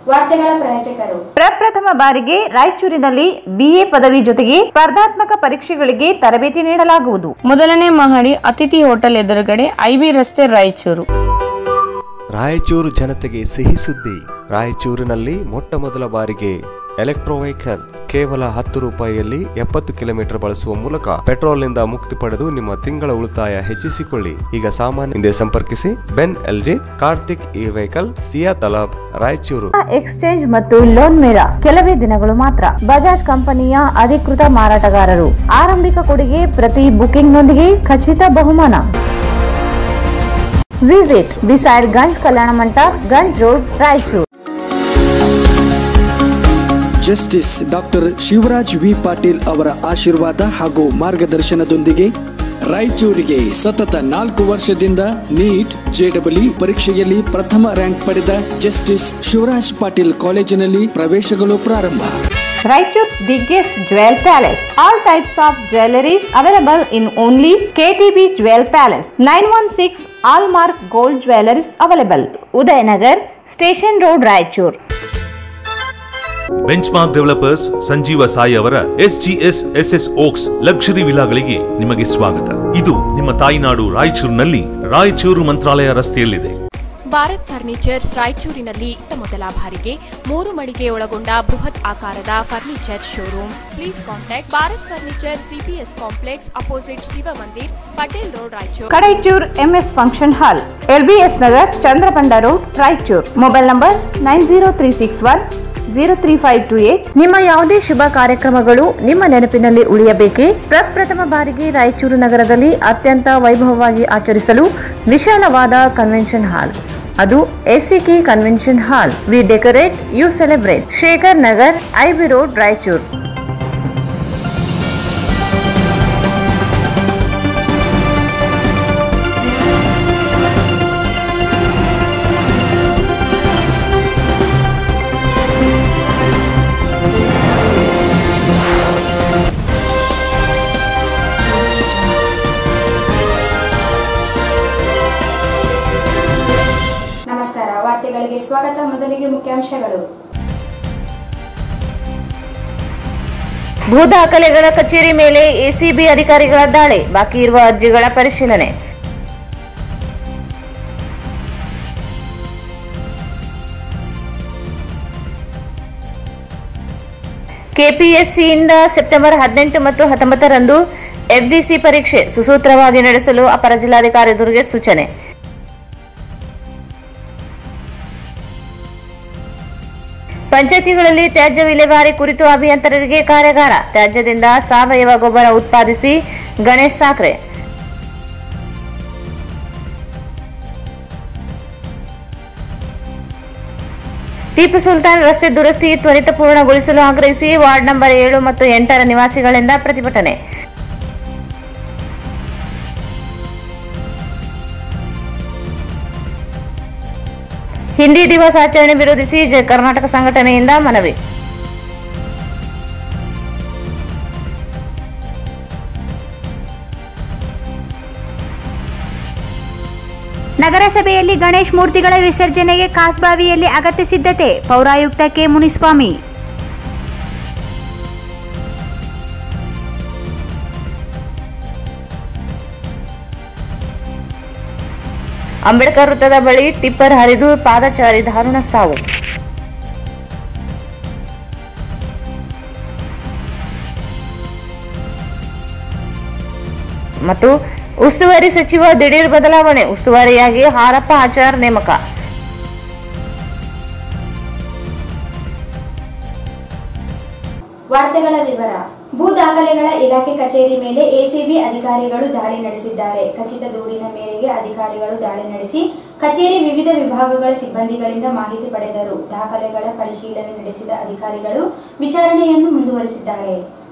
ವಾರ್ತೆಗಳ ಪ್ರಾಯೋಜಕರು ಪ್ರಪ್ರಥಮ ಬಾರಿಗೆ ರಾಯಚೂರಿನಲ್ಲಿ ಬಿಎ ಪದವಿ ಜೊತೆಗೆ ಸ್ಪರ್ಧಾತ್ಮಕ ಪರೀಕ್ಷೆಗಳಿಗೆ ತರಬೇತಿ ನೀಡಲಾಗುವುದು ಮೊದಲನೇ ಮಹಡಿ ಅತಿಥಿ ಹೋಟೆಲ್ ಎದುರುಗಡೆ ಐಬಿ ರಸ್ತೆ ರಾಯಚೂರು ರಾಯಚೂರು ಜನತೆಗೆ ಸಿಹಿ ಸುದ್ದಿ ರಾಯಚೂರಿನಲ್ಲಿ ಮೊಟ್ಟ ಮೊದಲ ಬಾರಿಗೆ ಎಲೆಕ್ಟ್ರೋ ವೆಹಿಕಲ್ ಕೇವಲ ಹತ್ತು ರೂಪಾಯಿಯಲ್ಲಿ ಎಪ್ಪತ್ತು ಕಿಲೋಮೀಟರ್ ಬಳಸುವ ಮೂಲಕ ಪೆಟ್ರೋಲ್ನಿಂದ ಮುಕ್ತಿ ಪಡೆದು ನಿಮ್ಮ ತಿಂಗಳ ಉಳಿತಾಯ ಹೆಚ್ಚಿಸಿಕೊಳ್ಳಿ ಈಗ ಸಾಮಾನ್ಯ ಹಿಂದೆ ಸಂಪರ್ಕಿಸಿ Benling Karthik e vehicle Siya Talab Raichur exchange ಮತ್ತು ಲೋನ್ ಮೇಳ ಕೆಲವೇ ದಿನಗಳು ಮಾತ್ರ ಬಜಾಜ್ ಕಂಪನಿಯ ಅಧಿಕೃತ ಮಾರಾಟಗಾರರು ಆರಂಭಿಕ ಕೊಡುಗೆ ಪ್ರತಿ ಬುಕಿಂಗ್ನೊಂದಿಗೆ ಖಚಿತ ಬಹುಮಾನ visit beside Ganj Kalyana Mantapa Ganj road Raichur justice doctor Shivraj V Patil ಅವರ ಆಶೀರ್ವಾದ ಹಾಗೂ ಮಾರ್ಗದರ್ಶನದೊಂದಿಗೆ ರಾಯಚೂರಿಗೆ ಸತತ ನಾಲ್ಕು ವರ್ಷದಿಂದ ನೀಟ್ ಜೆಡಬ್ಲ್ಯೂ ಪರೀಕ್ಷೆಯಲ್ಲಿ ಪ್ರಥಮ ರ್ಯಾಂಕ್ ಪಡೆದ ಜಸ್ಟಿಸ್ ಶಿವರಾಜ್ ಪಾಟೀಲ್ ಕಾಲೇಜಿನಲ್ಲಿ ಪ್ರವೇಶಗಳು ಪ್ರಾರಂಭ Raichur's biggest jewel palace. All types of jewelries available in only KTB Jewel Palace. 916 Allmark Gold Jewelries available. Udayanagar, Station Road, Raichur. Benchmark developers Sanjeeva Sai ಅವರ S G S S S Oaks luxury ವಿಲಾಗಳಿಗೆ ನಿಮಗೆ ಸ್ವಾಗತ ಇದು ನಿಮ್ಮ ತಾಯಿನಾಡು ರಾಯಚೂರಿನಲ್ಲಿ ರಾಯಚೂರು ಮಂತ್ರಾಲಯ ರಸ್ತೆಯಲ್ಲಿದೆ Bharat furnitures ರಾಯಚೂರಿನಲ್ಲಿ ಇತ್ತ ಮೊದಲ ಬಾರಿಗೆ ಮೂರು ಮಳಿಗೆ ಒಳಗೊಂಡ ಬೃಹತ್ ಆಕಾರದ furniture showroom please contact Bharat furniture CPS complex opposite Shiva Mandir Patel road Raichur Kadaichur MS Function Hall. LBS Nagar, Chandrapanda Road, Raichur. Mobile number 90361 03528. ನಿಮ್ಮ ಯಾವುದೇ ಶುಭ ಕಾರ್ಯಕ್ರಮಗಳು ನಿಮ್ಮ ನೆನಪಿನಲ್ಲಿ ಉಳಿಯಬೇಕೇ ಪ್ರಪ್ರಥಮ ಬಾರಿಗೆ ರಾಯಚೂರು ನಗರದಲ್ಲಿ ಅತ್ಯಂತ ವೈಭವವಾಗಿ ಆಚರಿಸಲು ವಿಶಾಲವಾದ ಕನ್ವೆನ್ಷನ್ ಹಾಲ್ ಅದು ACK convention hall we decorate you celebrate Shekhar Nagar IB road Raichur ನಮಸ್ಕಾರ ವಾರ್ತೆಗಳಿಗೆ ಸ್ವಾಗತ ಮೊದಲಿಗೆ ಮುಖ್ಯಾಂಶಗಳು ಭೂ ದಾಖಲೆಗಳ ಕಚೇರಿ ಮೇಲೆ ಎಸಿಬಿ ಅಧಿಕಾರಿಗಳ ದಾಳಿ ಬಾಕಿ ಇರುವ ಅರ್ಜಿಗಳ ಪರಿಶೀಲನೆ ಕೆಪಿಎಸ್ಸಿಯಿಂದ ಸೆಪ್ಟೆಂಬರ್ ಹದಿನೆಂಟು ಮತ್ತು ಹತ್ತೊಂಬತ್ತರಂದು ಎಫ್ಡಿಸಿ ಪರೀಕ್ಷೆ ಸುಸೂತ್ರವಾಗಿ ನಡೆಸಲು ಅಪರ ಜಿಲ್ಲಾಧಿಕಾರಿಯವರಿಗೆ ಸೂಚನೆ ಪಂಚಾಯತಿಗಳಲ್ಲಿ ತ್ಯಾಜ್ಯ ವಿಲೇವಾರಿ ಕುರಿತು ಅಭಿಯಂತರರಿಗೆ ಕಾರ್ಯಾಗಾರ ತ್ಯಾಜ್ಯದಿಂದ ಸಾವಯವ ಗೊಬ್ಬರ ಉತ್ಪಾದಿಸಿ ಗಣೇಶ್ ಸಾಕ್ರೆ ಟಿಪ್ಪು ಸುಲ್ತಾನ್ ರಸ್ತೆ ದುರಸ್ತಿ ತ್ವರಿತ ಪೂರ್ಣಗೊಳಿಸಲು ಆಗ್ರಹಿಸಿ ವಾರ್ಡ್ ನಂಬರ್ ಏಳು ಮತ್ತು ಎಂಟರ ನಿವಾಸಿಗಳಿಂದ ಪ್ರತಿಭಟನೆ ಹಿಂದಿ ದಿವಸ ಆಚರಣೆ ವಿರೋಧಿಸಿ ಜ- ಕರ್ನಾಟಕ ಸಂಘಟನೆಯಿಂದ ಮನವಿ ನಗರಸಭೆಯಲ್ಲಿ ಗಣೇಶ್ ಮೂರ್ತಿಗಳ ವಿಸರ್ಜನೆಗೆ ಕಾಸ್ಬಾವಿಯಲ್ಲಿ ಅಗತ್ಯ ಸಿದ್ಧತೆ ಪೌರಾಯುಕ್ತ ಕೆ ಮುನಿಸ್ವಾಮಿ ಅಂಬೇಡ್ಕರ್ ವೃತ್ತದ ಬಳಿ ಟಿಪ್ಪರ್ ಹರಿದು ಪಾದಚಾರಿ ದಾರುಣ ಸಾವು ಮತ್ತು ಉಸ್ತುವಾರಿ ಸಚಿವ ದಿಢೀರ್ ಬದಲಾವಣೆ ಉಸ್ತುವಾರಿಯಾಗಿ ಹಾರಪ್ಪ ಆಚಾರ್ ನೇಮಕ ವಾರ್ತೆಗಳ ವಿವರ ಭೂ ದಾಖಲೆಗಳ ಇಲಾಖೆ ಕಚೇರಿ ಮೇಲೆ ಎಸಿಬಿ ಅಧಿಕಾರಿಗಳು ದಾಳಿ ನಡೆಸಿದ್ದಾರೆ ಖಚಿತ ದೂರಿನ ಮೇರೆಗೆ ಅಧಿಕಾರಿಗಳು ದಾಳಿ ನಡೆಸಿ ಕಚೇರಿ ವಿವಿಧ ವಿಭಾಗಗಳ ಸಿಬ್ಬಂದಿಗಳಿಂದ ಮಾಹಿತಿ ಪಡೆದರು ದಾಖಲೆಗಳ ಪರಿಶೀಲನೆ ನಡೆಸಿದ ಅಧಿಕಾರಿಗಳು ವಿಚಾರಣೆಯನ್ನು ಮುಂದುವರೆಸಿದ್ದಾರೆ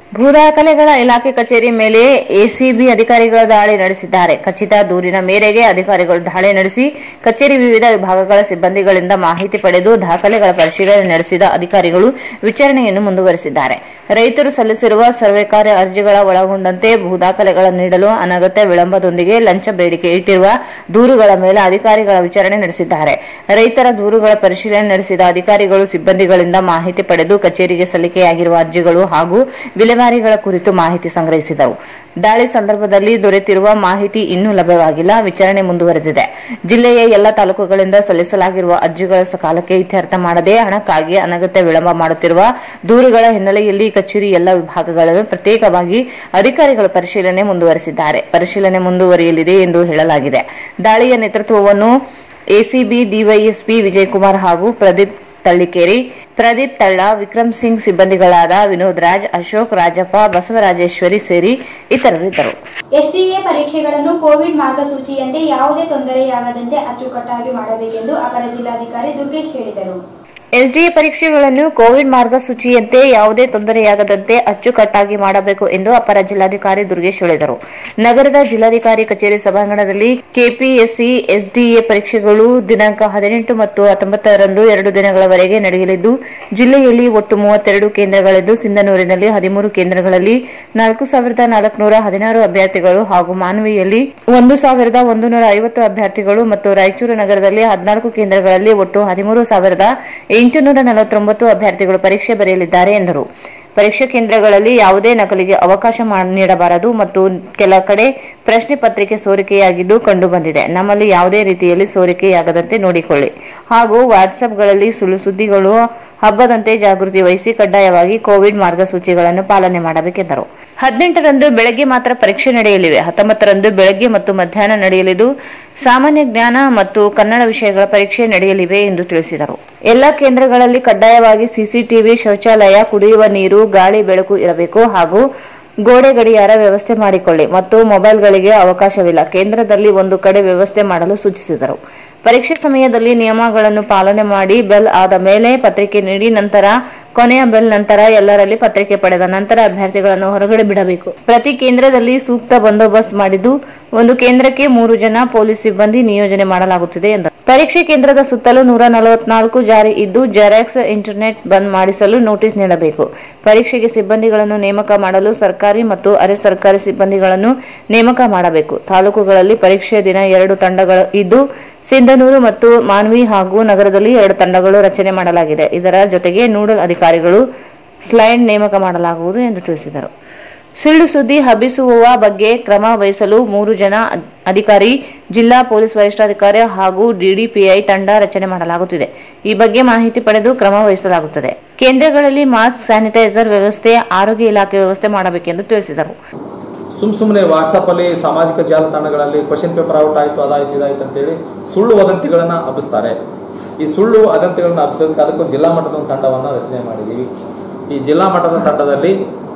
ಭೂದಾಖಲೆಗಳ ಇಲಾಖೆ ಕಚೇರಿ ಮೇಲೆ ಎಸಿಬಿ ಅಧಿಕಾರಿಗಳ ದಾಳಿ ನಡೆಸಿದ್ದಾರೆ ಖಚಿತ ದೂರಿನ ಮೇರೆಗೆ ಅಧಿಕಾರಿಗಳು ದಾಳಿ ನಡೆಸಿ ಕಚೇರಿ ವಿವಿಧ ವಿಭಾಗಗಳ ಸಿಬ್ಬಂದಿಗಳಿಂದ ಮಾಹಿತಿ ಪಡೆದು ದಾಖಲೆಗಳ ಪರಿಶೀಲನೆ ನಡೆಸಿದ ಅಧಿಕಾರಿಗಳು ವಿಚಾರಣೆಯನ್ನು ಮುಂದುವರೆಸಿದ್ದಾರೆ ರೈತರು ಸಲ್ಲಿಸಿರುವ ಸರ್ವೆ ಕಾರ್ಯ ಅರ್ಜಿಗಳ ಒಳಗೊಂಡಂತೆ ಭೂದಾಖಲೆಗಳ ನೀಡಲು ಅನಗತ್ಯ ವಿಳಂಬದೊಂದಿಗೆ ಲಂಚ ಬೇಡಿಕೆ ಇಟ್ಟಿರುವ ದೂರುಗಳ ಮೇಲೆ ಅಧಿಕಾರಿಗಳ ವಿಚಾರಣೆ ನಡೆಸಿದ್ದಾರೆ ರೈತರ ದೂರುಗಳ ಪರಿಶೀಲನೆ ನಡೆಸಿದ ಅಧಿಕಾರಿಗಳು ಸಿಬ್ಬಂದಿಗಳಿಂದ ಮಾಹಿತಿ ಪಡೆದು ಕಚೇರಿಗೆ ಸಲ್ಲಿಕೆಯಾಗಿರುವ ಅರ್ಜಿಗಳು ಹಾಗೂ ವಿಲೇವಾರಿಗಳ ಕುರಿತು ಮಾಹಿತಿ ಸಂಗ್ರಹಿಸಿದರು ದಾಳಿ ಸಂದರ್ಭದಲ್ಲಿ ದೊರೆತಿರುವ ಮಾಹಿತಿ ಇನ್ನೂ ಲಭ್ಯವಾಗಿಲ್ಲ ವಿಚಾರಣೆ ಮುಂದುವರೆದಿದೆ ಜಿಲ್ಲೆಯ ಎಲ್ಲ ತಾಲೂಕುಗಳಿಂದ ಸಲ್ಲಿಸಲಾಗಿರುವ ಅರ್ಜಿಗಳ ಸಕಾಲಕ್ಕೆ ಇತ್ಯರ್ಥ ಮಾಡದೆ ಹಣಕ್ಕಾಗಿ ಅನಗತ್ಯ ವಿಳಂಬ ಮಾಡುತ್ತಿರುವ ದೂರುಗಳ ಹಿನ್ನೆಲೆಯಲ್ಲಿ ಕಚೇರಿ ಎಲ್ಲ ವಿಭಾಗಗಳನ್ನು ಪ್ರತ್ಯೇಕವಾಗಿ ಅಧಿಕಾರಿಗಳು ಪರಿಶೀಲನೆ ಮುಂದುವರೆಸಿದ್ದಾರೆ ಪರಿಶೀಲನೆ ಮುಂದುವರಿಯಲಿದೆ ಎಂದು ಹೇಳಲಾಗಿದೆ ದಾಳಿಯ ನೇತೃತ್ವವನ್ನು ಎಸಿಬಿ ಡಿವೈಎಸ್ಪಿ ವಿಜಯಕುಮಾರ್ ಹಾಗೂ ಪ್ರದೀಪ್ ತಳ್ಳಿಕೇರಿ ಪ್ರದೀಪ್ ತಳ್ಳ ವಿಕ್ರಮ್ ಸಿಂಗ್ ಸಿಬ್ಬಂದಿಗಳಾದ ವಿನೋದ್ ರಾಜ್ ಅಶೋಕ್ ರಾಜಪ್ಪ ಬಸವರಾಜೇಶ್ವರಿ ಸೇರಿ ಇತರರಿದ್ದರು ಎಸ್ಡಿಎ ಪರೀಕ್ಷೆಗಳನ್ನು ಕೋವಿಡ್ ಮಾರ್ಗಸೂಚಿಯಂತೆ ಯಾವುದೇ ತೊಂದರೆಯಾಗದಂತೆ ಅಚ್ಚುಕಟ್ಟಾಗಿ ಮಾಡಬೇಕೆಂದು ಅಪರ ಜಿಲ್ಲಾಧಿಕಾರಿ ದುರ್ಗೇಶ್ ಹೇಳಿದರು ಎಸ್ಡಿಎ ಪರೀಕ್ಷೆಗಳನ್ನು ಕೋವಿಡ್ ಮಾರ್ಗಸೂಚಿಯಂತೆ ಯಾವುದೇ ತೊಂದರೆಯಾಗದಂತೆ ಅಚ್ಚುಕಟ್ಟಾಗಿ ಮಾಡಬೇಕು ಎಂದು ಅಪರ ಜಿಲ್ಲಾಧಿಕಾರಿ ದುರ್ಗೇಶ್ ಹೇಳಿದರು ನಗರದ ಜಿಲ್ಲಾಧಿಕಾರಿ ಕಚೇರಿ ಸಭಾಂಗಣದಲ್ಲಿ ಕೆಪಿಎಸ್ಸಿ ಎಸ್ಡಿಎ ಪರೀಕ್ಷೆಗಳು ದಿನಾಂಕ ಹದಿನೆಂಟು ಮತ್ತು ಹತ್ತೊಂಬತ್ತರಂದು ಎರಡು ದಿನಗಳವರೆಗೆ ನಡೆಯಲಿದ್ದು ಜಿಲ್ಲೆಯಲ್ಲಿ ಒಟ್ಟು ಮೂವತ್ತೆರಡು ಕೇಂದ್ರಗಳಿದ್ದು ಸಿಂಧನೂರಿನಲ್ಲಿ ಹದಿಮೂರು ಕೇಂದ್ರಗಳಲ್ಲಿ ನಾಲ್ಕು ಸಾವಿರದ ನಾಲ್ಕುನೂರ ಹದಿನಾರು ಅಭ್ಯರ್ಥಿಗಳು ಹಾಗೂ ಮಾನವಿಯಲ್ಲಿ ಒಂದು ಸಾವಿರದ ಒಂದು ನೂರ ಐವತ್ತು ಅಭ್ಯರ್ಥಿಗಳು ಮತ್ತು ರಾಯಚೂರು ನಗರದಲ್ಲಿ ಹದಿನಾಲ್ಕು ಕೇಂದ್ರಗಳಲ್ಲಿ ಒಟ್ಟು ಹದಿಮೂರು ಸಾವಿರದ ಎಂಟುನೂರ ನಲವತ್ತೊಂಬತ್ತು ಅಭ್ಯರ್ಥಿಗಳು ಪರೀಕ್ಷೆ ಬರೆಯಲಿದ್ದಾರೆ ಎಂದರು ಪರೀಕ್ಷಾ ಕೇಂದ್ರಗಳಲ್ಲಿ ಯಾವುದೇ ನಕಲಿಗೆ ಅವಕಾಶ ಮಾ- ನೀಡಬಾರದು ಮತ್ತು ಕೆಲ ಕಡೆ ಪ್ರಶ್ನೆ ಪತ್ರಿಕೆ ಸೋರಿಕೆಯಾಗಿದ್ದು ಕಂಡುಬಂದಿದೆ ನಮ್ಮಲ್ಲಿ ಯಾವುದೇ ರೀತಿಯಲ್ಲಿ ಸೋರಿಕೆಯಾಗದಂತೆ ನೋಡಿಕೊಳ್ಳಿ ಹಾಗೂ ವಾಟ್ಸ್ಆಪ್ಗಳಲ್ಲಿ ಸುಳ್ಳು ಸುದ್ದಿಗಳು ಹಬ್ಬದಂತೆ ಜಾಗೃತಿ ವಹಿಸಿ ಕಡ್ಡಾಯವಾಗಿ ಕೋವಿಡ್ ಮಾರ್ಗಸೂಚಿಗಳನ್ನು ಪಾಲನೆ ಮಾಡಬೇಕೆಂದರು ಹದಿನೆಂಟರಂದು ಬೆಳಗ್ಗೆ ಮಾತ್ರ ಪರೀಕ್ಷೆ ನಡೆಯಲಿವೆ ಹತ್ತೊಂಬತ್ತರಂದು ಬೆಳಗ್ಗೆ ಮತ್ತು ಮಧ್ಯಾಹ್ನ ನಡೆಯಲಿದ್ದು ಸಾಮಾನ್ಯ ಜ್ಞಾನ ಮತ್ತು ಕನ್ನಡ ವಿಷಯಗಳ ಪರೀಕ್ಷೆ ನಡೆಯಲಿವೆ ಎಂದು ತಿಳಿಸಿದರು ಎಲ್ಲಾ ಕೇಂದ್ರಗಳಲ್ಲಿ ಕಡ್ಡಾಯವಾಗಿ ಸಿಸಿಟಿವಿ ಶೌಚಾಲಯ ಕುಡಿಯುವ ನೀರು ಗಾಳಿ ಬೆಳಕು ಇರಬೇಕು ಹಾಗೂ ಗೋಡೆ ಗಡಿಯಾರ ವ್ಯವಸ್ಥೆ ಮಾಡಿಕೊಳ್ಳಿ ಮತ್ತು ಮೊಬೈಲ್ಗಳಿಗೆ ಅವಕಾಶವಿಲ್ಲ ಕೇಂದ್ರದಲ್ಲಿ ಒಂದು ಕಡೆ ವ್ಯವಸ್ಥೆ ಮಾಡಲು ಸೂಚಿಸಿದರು ಪರೀಕ್ಷೆ ಸಮಯದಲ್ಲಿ ನಿಯಮಗಳನ್ನು ಪಾಲನೆ ಮಾಡಿ ಬೆಲ್ ಆದ ಮೇಲೆ ಪತ್ರಿಕೆ ನೀಡಿ ನಂತರ ಕೊನೆಯ ಬೆಲ್ ನಂತರ ಎಲ್ಲರಲ್ಲಿ ಪತ್ರಿಕೆ ಪಡೆದ ನಂತರ ಅಭ್ಯರ್ಥಿಗಳನ್ನು ಹೊರಗಡೆ ಬಿಡಬೇಕು ಪ್ರತಿ ಕೇಂದ್ರದಲ್ಲಿ ಸೂಕ್ತ ಬಂದೋಬಸ್ತ್ ಮಾಡಿದ್ದು ಒಂದು ಕೇಂದ್ರಕ್ಕೆ ಮೂರು ಜನ ಪೊಲೀಸ್ ಸಿಬ್ಬಂದಿ ನಿಯೋಜನೆ ಮಾಡಲಾಗುತ್ತಿದೆ ಎಂದರು ಪರೀಕ್ಷೆ ಕೇಂದ್ರದ ಸುತ್ತಲೂ ನೂರ ನಲವತ್ನಾಲ್ಕು ಜಾರಿ ಇದ್ದು ಜೆರಾಕ್ಸ್ ಇಂಟರ್ನೆಟ್ ಬಂದ್ ಮಾಡಿಸಲು ನೋಟಿಸ್ ನೀಡಬೇಕು ಪರೀಕ್ಷೆಗೆ ಸಿಬ್ಬಂದಿಗಳನ್ನು ನೇಮಕ ಮಾಡಲು ಸರ್ಕಾರಿ ಮತ್ತು ಅರೆ ಸರ್ಕಾರಿ ಸಿಬ್ಬಂದಿಗಳನ್ನು ನೇಮಕ ಮಾಡಬೇಕು ತಾಲೂಕುಗಳಲ್ಲಿ ಪರೀಕ್ಷೆಯ ದಿನ ಎರಡು ತಂಡಗಳು ಇದ್ದು ಸಿಂಧನೂರು ಮತ್ತು ಮಾನ್ವಿ ಹಾಗೂ ನಗರದಲ್ಲಿ ಎರಡು ತಂಡಗಳು ರಚನೆ ಮಾಡಲಾಗಿದೆ ಇದರ ಜೊತೆಗೆ ನೂಡಲ್ ಅಧಿಕಾರಿಗಳು ಸ್ಲೈಡ್ ನೇಮಕ ಮಾಡಲಾಗುವುದು ಎಂದು ತಿಳಿಸಿದರು ಸುಳ್ಳು ಸುದ್ದಿ ಹಬ್ಬಿಸುವ ಬಗ್ಗೆ ಕ್ರಮ ವಹಿಸಲು ಮೂರು ಜನ ಅದ್- ಅಧಿಕಾರಿ ಜಿಲ್ಲಾ ಪೊಲೀಸ್ ವರಿಷ್ಠಾಧಿಕಾರಿ ಹಾಗೂ ಡಿಡಿಪಿಐ ತಂಡ ರಚನೆ ಮಾಡಲಾಗುತ್ತಿದೆ ಈ ಬಗ್ಗೆ ಮಾಹಿತಿ ಪಡೆದು ಕ್ರಮ ವಹಿಸಲಾಗುತ್ತದೆ ಕೇಂದ್ರಗಳಲ್ಲಿ ಮಾಸ್ಕ್ ಸ್ಯಾನಿಟೈಸರ್ ವ್ಯವಸ್ಥೆ ಆರೋಗ್ಯ ಇಲಾಖೆ ವ್ಯವಸ್ಥೆ ಮಾಡಬೇಕೆಂದು ತಿಳಿಸಿದರು ಸುಮ್ ಸುಮ್ಮನೆ ವಾಟ್ಸಪ್ಪಲ್ಲಿ ಸಾಮಾಜಿಕ ಜಾಲತಾಣಗಳಲ್ಲಿ ಕ್ವಶನ್ ಪೇಪರ್ ಔಟ್ ಆಯಿತು ಅದಾಯ್ತು ಇದಾಯ್ತು ಅಂತೇಳಿ ಸುಳ್ಳು ವದಂತಿಗಳನ್ನು ಹಬ್ಬಿಸ್ತಾರೆ ಈ ಸುಳ್ಳು ವದಂತಿಗಳನ್ನು ಹಬ್ಬಿಸೋದಕ್ಕೆ ಅದಕ್ಕೊಂದು ಜಿಲ್ಲಾ ಮಟ್ಟದ ಒಂದು ತಂಡವನ್ನು ರಚನೆ ಮಾಡಿದ್ದೀವಿ ಈ ಜಿಲ್ಲಾ ಮಟ್ಟದ ತಂಡದಲ್ಲಿ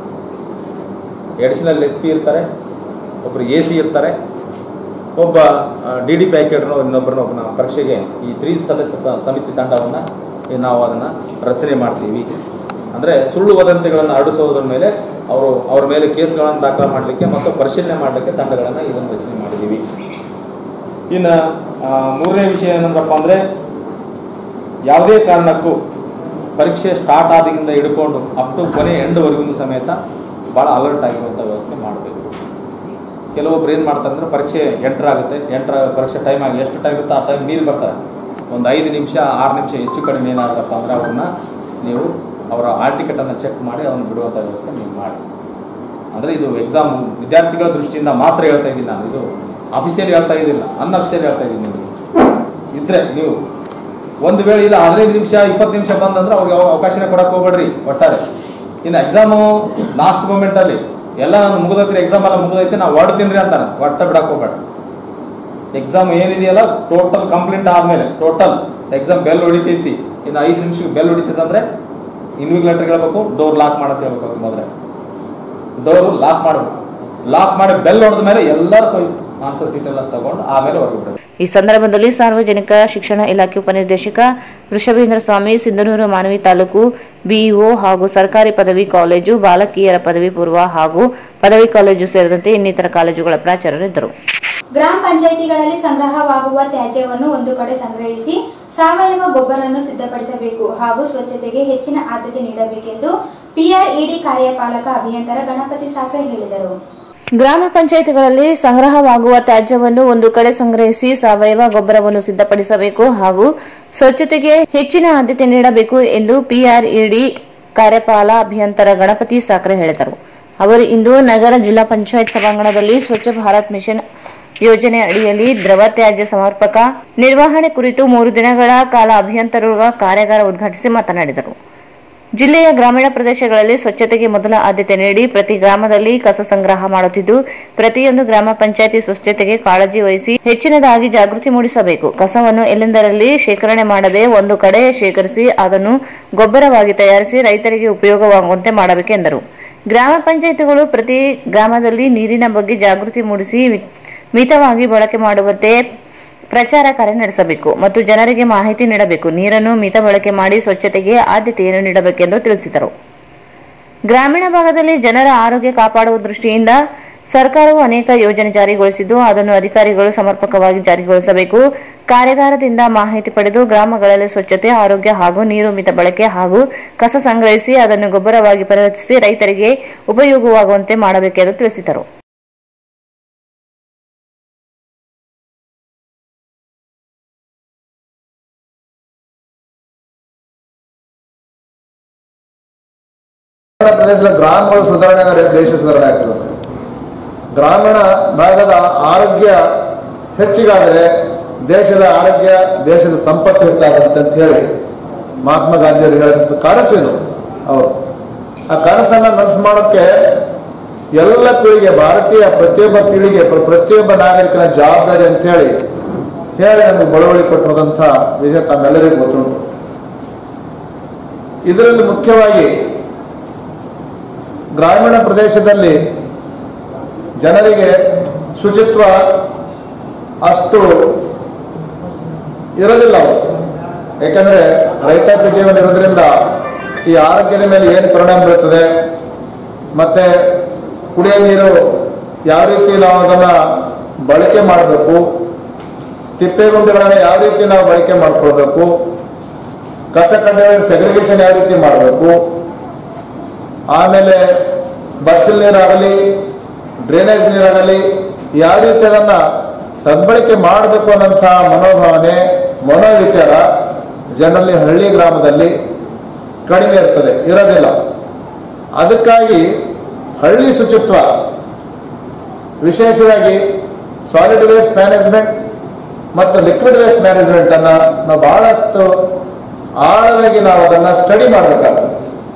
ಎಡಿಷನಲ್ ಎಸ್ ಪಿ ಇರ್ತಾರೆ ಒಬ್ಬರು ಎ ಸಿ ಇರ್ತಾರೆ ಒಬ್ಬ ಡಿ ಡಿ ಪ್ಯಾಕೆಟ್ನು ಇನ್ನೊಬ್ಬರನ್ನ ಒಬ್ಬನ ಪರೀಕ್ಷೆಗೆ ಈ ತ್ರಿ ಸದಸ್ಯ ಸ- ಸಮಿತಿ ತಂಡವನ್ನು ನಾವು ಅದನ್ನು ರಚನೆ ಮಾಡ್ತೀವಿ ಅಂದರೆ ಸುಳ್ಳು ವದಂತಿಗಳನ್ನು ಹರಡಿಸೋದ್ರ ಮೇಲೆ ಅವರು ಅವ್ರ ಮೇಲೆ ಕೇಸ್ಗಳನ್ನು ದಾಖಲು ಮಾಡಲಿಕ್ಕೆ ಮತ್ತು ಪರಿಶೀಲನೆ ಮಾಡಲಿಕ್ಕೆ ತಂಡಗಳನ್ನು ಇದನ್ನು ರಚನೆ ಮಾಡಿದ್ದೀವಿ ಇನ್ನು ಆ, ಮೂರನೇ ವಿಷಯ ಏನಂದ್ರಪ್ಪ ಅಂದರೆ ಯಾವುದೇ ಕಾರಣಕ್ಕೂ ಪರೀಕ್ಷೆ ಸ್ಟಾರ್ಟ್ ಆದಾಗಿಂದ ಹಿಡ್ಕೊಂಡು ಅಪ್ ಟು ಕೊನೆ ಎಂಡ್ವರೆಗೂ ಸಮೇತ ಭಾಳ ಅಲರ್ಟ್ ಆಗಿರುವಂಥ ವ್ಯವಸ್ಥೆ ಮಾಡಬೇಕು ಕೆಲವೊಬ್ರು ಏನು ಮಾಡ್ತಾರೆ ಅಂದರೆ ಪರೀಕ್ಷೆ ಎಂಟರಾಗುತ್ತೆ ಎಂಟರ ಪರೀಕ್ಷೆ ಟೈಮ್ ಆಗಿ ಎಷ್ಟು ಟೈಮ್ ಇರುತ್ತೋ ಆ ಟೈಮ್ ಮೀರಿ ಬರ್ತಾರೆ ಒಂದು ಐದು ನಿಮಿಷ ಆರು ನಿಮಿಷ ಹೆಚ್ಚು ಕಡಿಮೆ ಏನಾದ್ರಪ್ಪ ಅಂದರೆ ಅವ್ರನ್ನ ನೀವು ಅವರ ಆಲ್ ಟಿಕೆಟನ್ನು ಚೆಕ್ ಮಾಡಿ ಅವ್ರನ್ನ ಬಿಡುವಂಥ ವ್ಯವಸ್ಥೆ ನೀವು ಮಾಡಿ ಅಂದರೆ ಇದು ಎಕ್ಸಾಮ್ ವಿದ್ಯಾರ್ಥಿಗಳ ದೃಷ್ಟಿಯಿಂದ ಮಾತ್ರ ಹೇಳ್ತಾ ಇದ್ದೀನಿ ನಾನು ಇದು ಅಫಿಷಿಯಲ್ ಹೇಳ್ತಾ ಇದ್ದಿಲ್ಲ ಅನ್ಅಫಿಷಿಯಲ್ ಹೇಳ್ತಾ ಇದ್ದೀನಿ ನಿಮಗೆ ಇದ್ರೆ ನೀವು ಒಂದು ವೇಳೆ ಇಲ್ಲ ಹದಿನೈದು ನಿಮಿಷ ಇಪ್ಪತ್ತು ನಿಮಿಷ ಬಂದಂದ್ರೆ ಅವ್ರಿಗೆ ಅವ- ಅವಕಾಶನೇ ಕೊಡಕ್ಕೆ ಹೋಗ್ಬೇಡ್ರಿ ಒಟ್ಟಾರೆ ಇನ್ನು ಎಕ್ಸಾಮು ಲಾಸ್ಟ್ ಮೂಮೆಂಟಲ್ಲಿ ಎಲ್ಲ ನಾನು ಮುಗಿದೈತಿ ಎಕ್ಸಾಮ್ ಎಲ್ಲ ಮುಗಿದೈತಿ ನಾವು ಹೊಡ್ತೀನಿ ರೀ ಅಂತಾನೆ ಒಟ್ಟ ಬಿಡಕ್ಕೆ ಹೋಗ್ಬೇಡ ಎಕ್ಸಾಮ್ ಏನಿದೆಯಲ್ಲ ಟೋಟಲ್ ಕಂಪ್ಲೀಟ್ ಆದಮೇಲೆ ಟೋಟಲ್ ಎಕ್ಸಾಮ್ ಬೆಲ್ ಹೊಡಿತೈತಿ ಇನ್ನು ಐದು ನಿಮಿಷಕ್ಕೆ ಬೆಲ್ ಹೊಡಿತೈತೆ ಅಂದ್ರೆ ಇನ್ವಿಗ್ಲೇಟರ್ ಹೇಳ್ಬೇಕು ಡೋರ್ ಲಾಕ್ ಮಾಡಂತ ಹೇಳ್ಬೇಕು ಮೊದಲೇ ಡೋರು ಲಾಕ್ ಮಾಡಬೇಕು ಲಾಕ್ ಮಾಡಿ ಬೆಲ್ ಹೊಡೆದ ಮೇಲೆ ಎಲ್ಲರೂ ಆನ್ಸರ್ ಸೀಟ್ ಎಲ್ಲ ತಗೊಂಡು ಆಮೇಲೆ ಹೊರಗೆ ಬಿಡೋದು ಈ ಸಂದರ್ಭದಲ್ಲಿ ಸಾರ್ವಜನಿಕ ಶಿಕ್ಷಣ ಇಲಾಖೆ ಉಪನಿರ್ದೇಶಕ ವೃಷಭೇಂದ್ರ ಸ್ವಾಮಿ ಸಿಂಧನೂರು ಮಾನವಿ ತಾಲೂಕು ಬಿಇಒ ಹಾಗೂ ಸರ್ಕಾರಿ ಪದವಿ ಕಾಲೇಜು ಬಾಲಕಿಯರ ಪದವಿ ಪೂರ್ವ ಹಾಗೂ ಪದವಿ ಕಾಲೇಜು ಸೇರಿದಂತೆ ಇನ್ನಿತರ ಕಾಲೇಜುಗಳ ಪ್ರಾಚಾರ್ಯರಿದ್ದರು ಗ್ರಾಮ ಪಂಚಾಯಿತಿಗಳಲ್ಲಿ ಸಂಗ್ರಹವಾಗುವ ತ್ಯಾಜ್ಯವನ್ನು ಒಂದು ಕಡೆ ಸಂಗ್ರಹಿಸಿ ಸಾವಯವ ಗೊಬ್ಬರವನ್ನು ಸಿದ್ಧಪಡಿಸಬೇಕು ಹಾಗೂ ಸ್ವಚ್ಛತೆಗೆ ಹೆಚ್ಚಿನ ಆದ್ಯತೆ ನೀಡಬೇಕೆಂದು ಪಿಆರ್ಇಡಿ ಕಾರ್ಯಪಾಲಕ ಅಭಿಯಂತರ ಗಣಪತಿ ಸಾಕ್ರೆ ಹೇಳಿದರು ಗ್ರಾಮ ಪಂಚಾಯಿತಿಗಳಲ್ಲಿ ಸಂಗ್ರಹವಾಗುವ ತ್ಯಾಜ್ಯವನ್ನು ಒಂದು ಕಡೆ ಸಂಗ್ರಹಿಸಿ ಸಾವಯವ ಗೊಬ್ಬರವನ್ನು ಸಿದ್ಧಪಡಿಸಬೇಕು ಹಾಗೂ ಸ್ವಚ್ಛತೆಗೆ ಹೆಚ್ಚಿನ ಆದ್ಯತೆ ನೀಡಬೇಕು ಎಂದು ಪಿಆರ್ಇಡಿ ಕಾರ್ಯಪಾಲ ಅಭಿಯಂತರ ಗಣಪತಿ ಸಾಕ್ರೆ ಹೇಳಿದರು ಅವರು ಇಂದು ನಗರ ಜಿಲ್ಲಾ ಪಂಚಾಯತ್ ಸಭಾಂಗಣದಲ್ಲಿ ಸ್ವಚ್ಛ ಭಾರತ್ ಮಿಷನ್ ಯೋಜನೆ ಅಡಿಯಲ್ಲಿ ದ್ರವ ತ್ಯಾಜ್ಯ ಸಮರ್ಪಕ ನಿರ್ವಹಣೆ ಕುರಿತು ಮೂರು ದಿನಗಳ ಕಾಲ ಅಭಿಯಂತರರ ಕಾರ್ಯಾಗಾರ ಉದ್ಘಾಟಿಸಿ ಮಾತನಾಡಿದರು ಜಿಲ್ಲೆಯ ಗ್ರಾಮೀಣ ಪ್ರದೇಶಗಳಲ್ಲಿ ಸ್ವಚ್ಛತೆಗೆ ಮೊದಲ ಆದ್ಯತೆ ನೀಡಿ ಪ್ರತಿ ಗ್ರಾಮದಲ್ಲಿ ಕಸ ಸಂಗ್ರಹ ಮಾಡುತ್ತಿದ್ದು ಪ್ರತಿಯೊಂದು ಗ್ರಾಮ ಪಂಚಾಯತಿ ಸ್ವಚ್ಛತೆಗೆ ಕಾಳಜಿ ವಹಿಸಿ ಹೆಚ್ಚಿನದಾಗಿ ಜಾಗೃತಿ ಮೂಡಿಸಬೇಕು ಕಸವನ್ನು ಎಲ್ಲೆಂದರಲ್ಲಿ ಶೇಖರಣೆ ಮಾಡದೆ ಒಂದು ಕಡೆ ಶೇಖರಿಸಿ ಅದನ್ನು ಗೊಬ್ಬರವಾಗಿ ತಯಾರಿಸಿ ರೈತರಿಗೆ ಉಪಯೋಗವಾಗುವಂತೆ ಮಾಡಬೇಕೆಂದರು ಗ್ರಾಮ ಪಂಚಾಯತಿಗಳು ಪ್ರತಿ ಗ್ರಾಮದಲ್ಲಿ ನೀರಿನ ಬಗ್ಗೆ ಜಾಗೃತಿ ಮೂಡಿಸಿ ವಿ- ಮಿತವಾಗಿ ಬಳಕೆ ಮಾಡುವಂತೆ ಪ್ರಚಾರ ಕಾರ್ಯ ನಡೆಸಬೇಕು ಮತ್ತು ಜನರಿಗೆ ಮಾಹಿತಿ ನೀಡಬೇಕು ನೀರನ್ನು ಮಿತ ಬಳಕೆ ಮಾಡಿ ಸ್ವಚ್ಛತೆಗೆ ಆದ್ಯತೆಯನ್ನು ನೀಡಬೇಕೆಂದು ತಿಳಿಸಿದರು ಗ್ರಾಮೀಣ ಭಾಗದಲ್ಲಿ ಜನರ ಆರೋಗ್ಯ ಕಾಪಾಡುವ ದೃಷ್ಟಿಯಿಂದ ಸರ್ಕಾರವು ಅನೇಕ ಯೋಜನೆ ಜಾರಿಗೊಳಿಸಿದ್ದು ಅದನ್ನು ಅಧಿಕಾರಿಗಳು ಸಮರ್ಪಕವಾಗಿ ಜಾರಿಗೊಳಿಸಬೇಕು ಕಾರ್ಯಾಗಾರದಿಂದ ಮಾಹಿತಿ ಪಡೆದು ಗ್ರಾಮಗಳಲ್ಲಿ ಸ್ವಚ್ಛತೆ ಆರೋಗ್ಯ ಹಾಗೂ ನೀರು ಮಿತ ಬಳಕೆ ಹಾಗೂ ಕಸ ಸಂಗ್ರಹಿಸಿ ಅದನ್ನು ಗೊಬ್ಬರವಾಗಿ ಪರಿವರ್ತಿಸಿ ರೈತರಿಗೆ ಉಪಯೋಗವಾಗುವಂತೆ ಮಾಡಬೇಕೆಂದು ತಿಳಿಸಿದರು ಗ್ರಾಮೀಣ ಪ್ರದೇಶದ ಗ್ರಾಮಗಳು ಸುಧಾರಣೆ ಆದರೆ ದೇಶ ಸುಧಾರಣೆ ಆಗ್ತದೆ ಗ್ರಾಮೀಣ ಭಾಗದ ಆರೋಗ್ಯ ಹೆಚ್ಚಿಗಾದರೆ ದೇಶದ ಆರೋಗ್ಯ ದೇಶದ ಸಂಪತ್ತು ಹೆಚ್ಚಾಗುತ್ತೆ ಅಂತ ಹೇಳಿ ಮಹಾತ್ಮ ಗಾಂಧಿಯವರು ಹೇಳಿದಂಥ ಕನಸು ಇದು ಅವರು ಆ ಕನಸನ್ನ ನನಸು ಮಾಡೋಕ್ಕೆ ಎಲ್ಲ ಪೀಳಿಗೆ ಭಾರತೀಯ ಪ್ರತಿಯೊಬ್ಬ ಪೀಳಿಗೆ ಪ್ರ- ಪ್ರತಿಯೊಬ್ಬ ನಾಗರಿಕನ ಜವಾಬ್ದಾರಿ ಅಂತ ಹೇಳಿ ಹೇಳಿ ನಮಗೆ ಬಳುವಳಿ ಕೊಟ್ಟು ಹೋದಂಥ ವಿಷಯ ತಮ್ಮೆಲ್ಲರಿಗೂ ಗೊತ್ತುಂಟು ಇದರಲ್ಲಿ ಮುಖ್ಯವಾಗಿ ಗ್ರಾಮೀಣ ಪ್ರದೇಶದಲ್ಲಿ ಜನರಿಗೆ ಶುಚಿತ್ವ ಅಷ್ಟು ಇರೋದಿಲ್ಲ ಅವು ಯಾಕಂದ್ರೆ ರೈತಾಪಿ ಜೀವನ ಇರೋದ್ರಿಂದ ಈ ಆರೋಗ್ಯದ ಮೇಲೆ ಏನು ಪರಿಣಾಮ ಬೀರುತ್ತದೆ ಮತ್ತೆ ಕುಡಿಯೋ ನೀರು ಯಾವ ರೀತಿ ನಾವು ಅದನ್ನ ಬಳಕೆ ಮಾಡಬೇಕು ತಿಪ್ಪೆಗುಂಡಿಗಳನ್ನು ಯಾವ ರೀತಿ ನಾವು ಬಳಕೆ ಮಾಡ್ಕೊಳ್ಬೇಕು ಕಸ ಕಡ್ಡಿಗಳ ಸೆಗ್ರಿಗೇಷನ್ ಯಾವ ರೀತಿ ಮಾಡಬೇಕು ಆಮೇಲೆ ಬಚ್ಚಲ್ ನೀರಾಗಲಿ ಡ್ರೈನೇಜ್ ನೀರಾಗಲಿ ಯಾವ ರೀತಿ ಅದನ್ನ ಸದ್ಬಳಕೆ ಮಾಡಬೇಕು ಅನ್ನೋಂಥ ಮನೋಭಾವನೆ ಮನೋವಿಚಾರ ಜನರಲ್ಲಿ ಹಳ್ಳಿ ಗ್ರಾಮದಲ್ಲಿ ಕಡಿಮೆ ಇರ್ತದೆ ಇರೋದಿಲ್ಲ ಅದಕ್ಕಾಗಿ ಹಳ್ಳಿ ಶುಚಿತ್ವ ವಿಶೇಷವಾಗಿ ಸಾಲಿಡ್ ವೇಸ್ಟ್ ಮ್ಯಾನೇಜ್ಮೆಂಟ್ ಮತ್ತು ಲಿಕ್ವಿಡ್ ವೇಸ್ಟ್ ಮ್ಯಾನೇಜ್ಮೆಂಟ್ ಅನ್ನ ನಾವು ಬಹಳಷ್ಟು ಆಳವಾಗಿ ನಾವು ಅದನ್ನ ಸ್ಟಡಿ ಮಾಡಬೇಕಾಗ್ತದೆ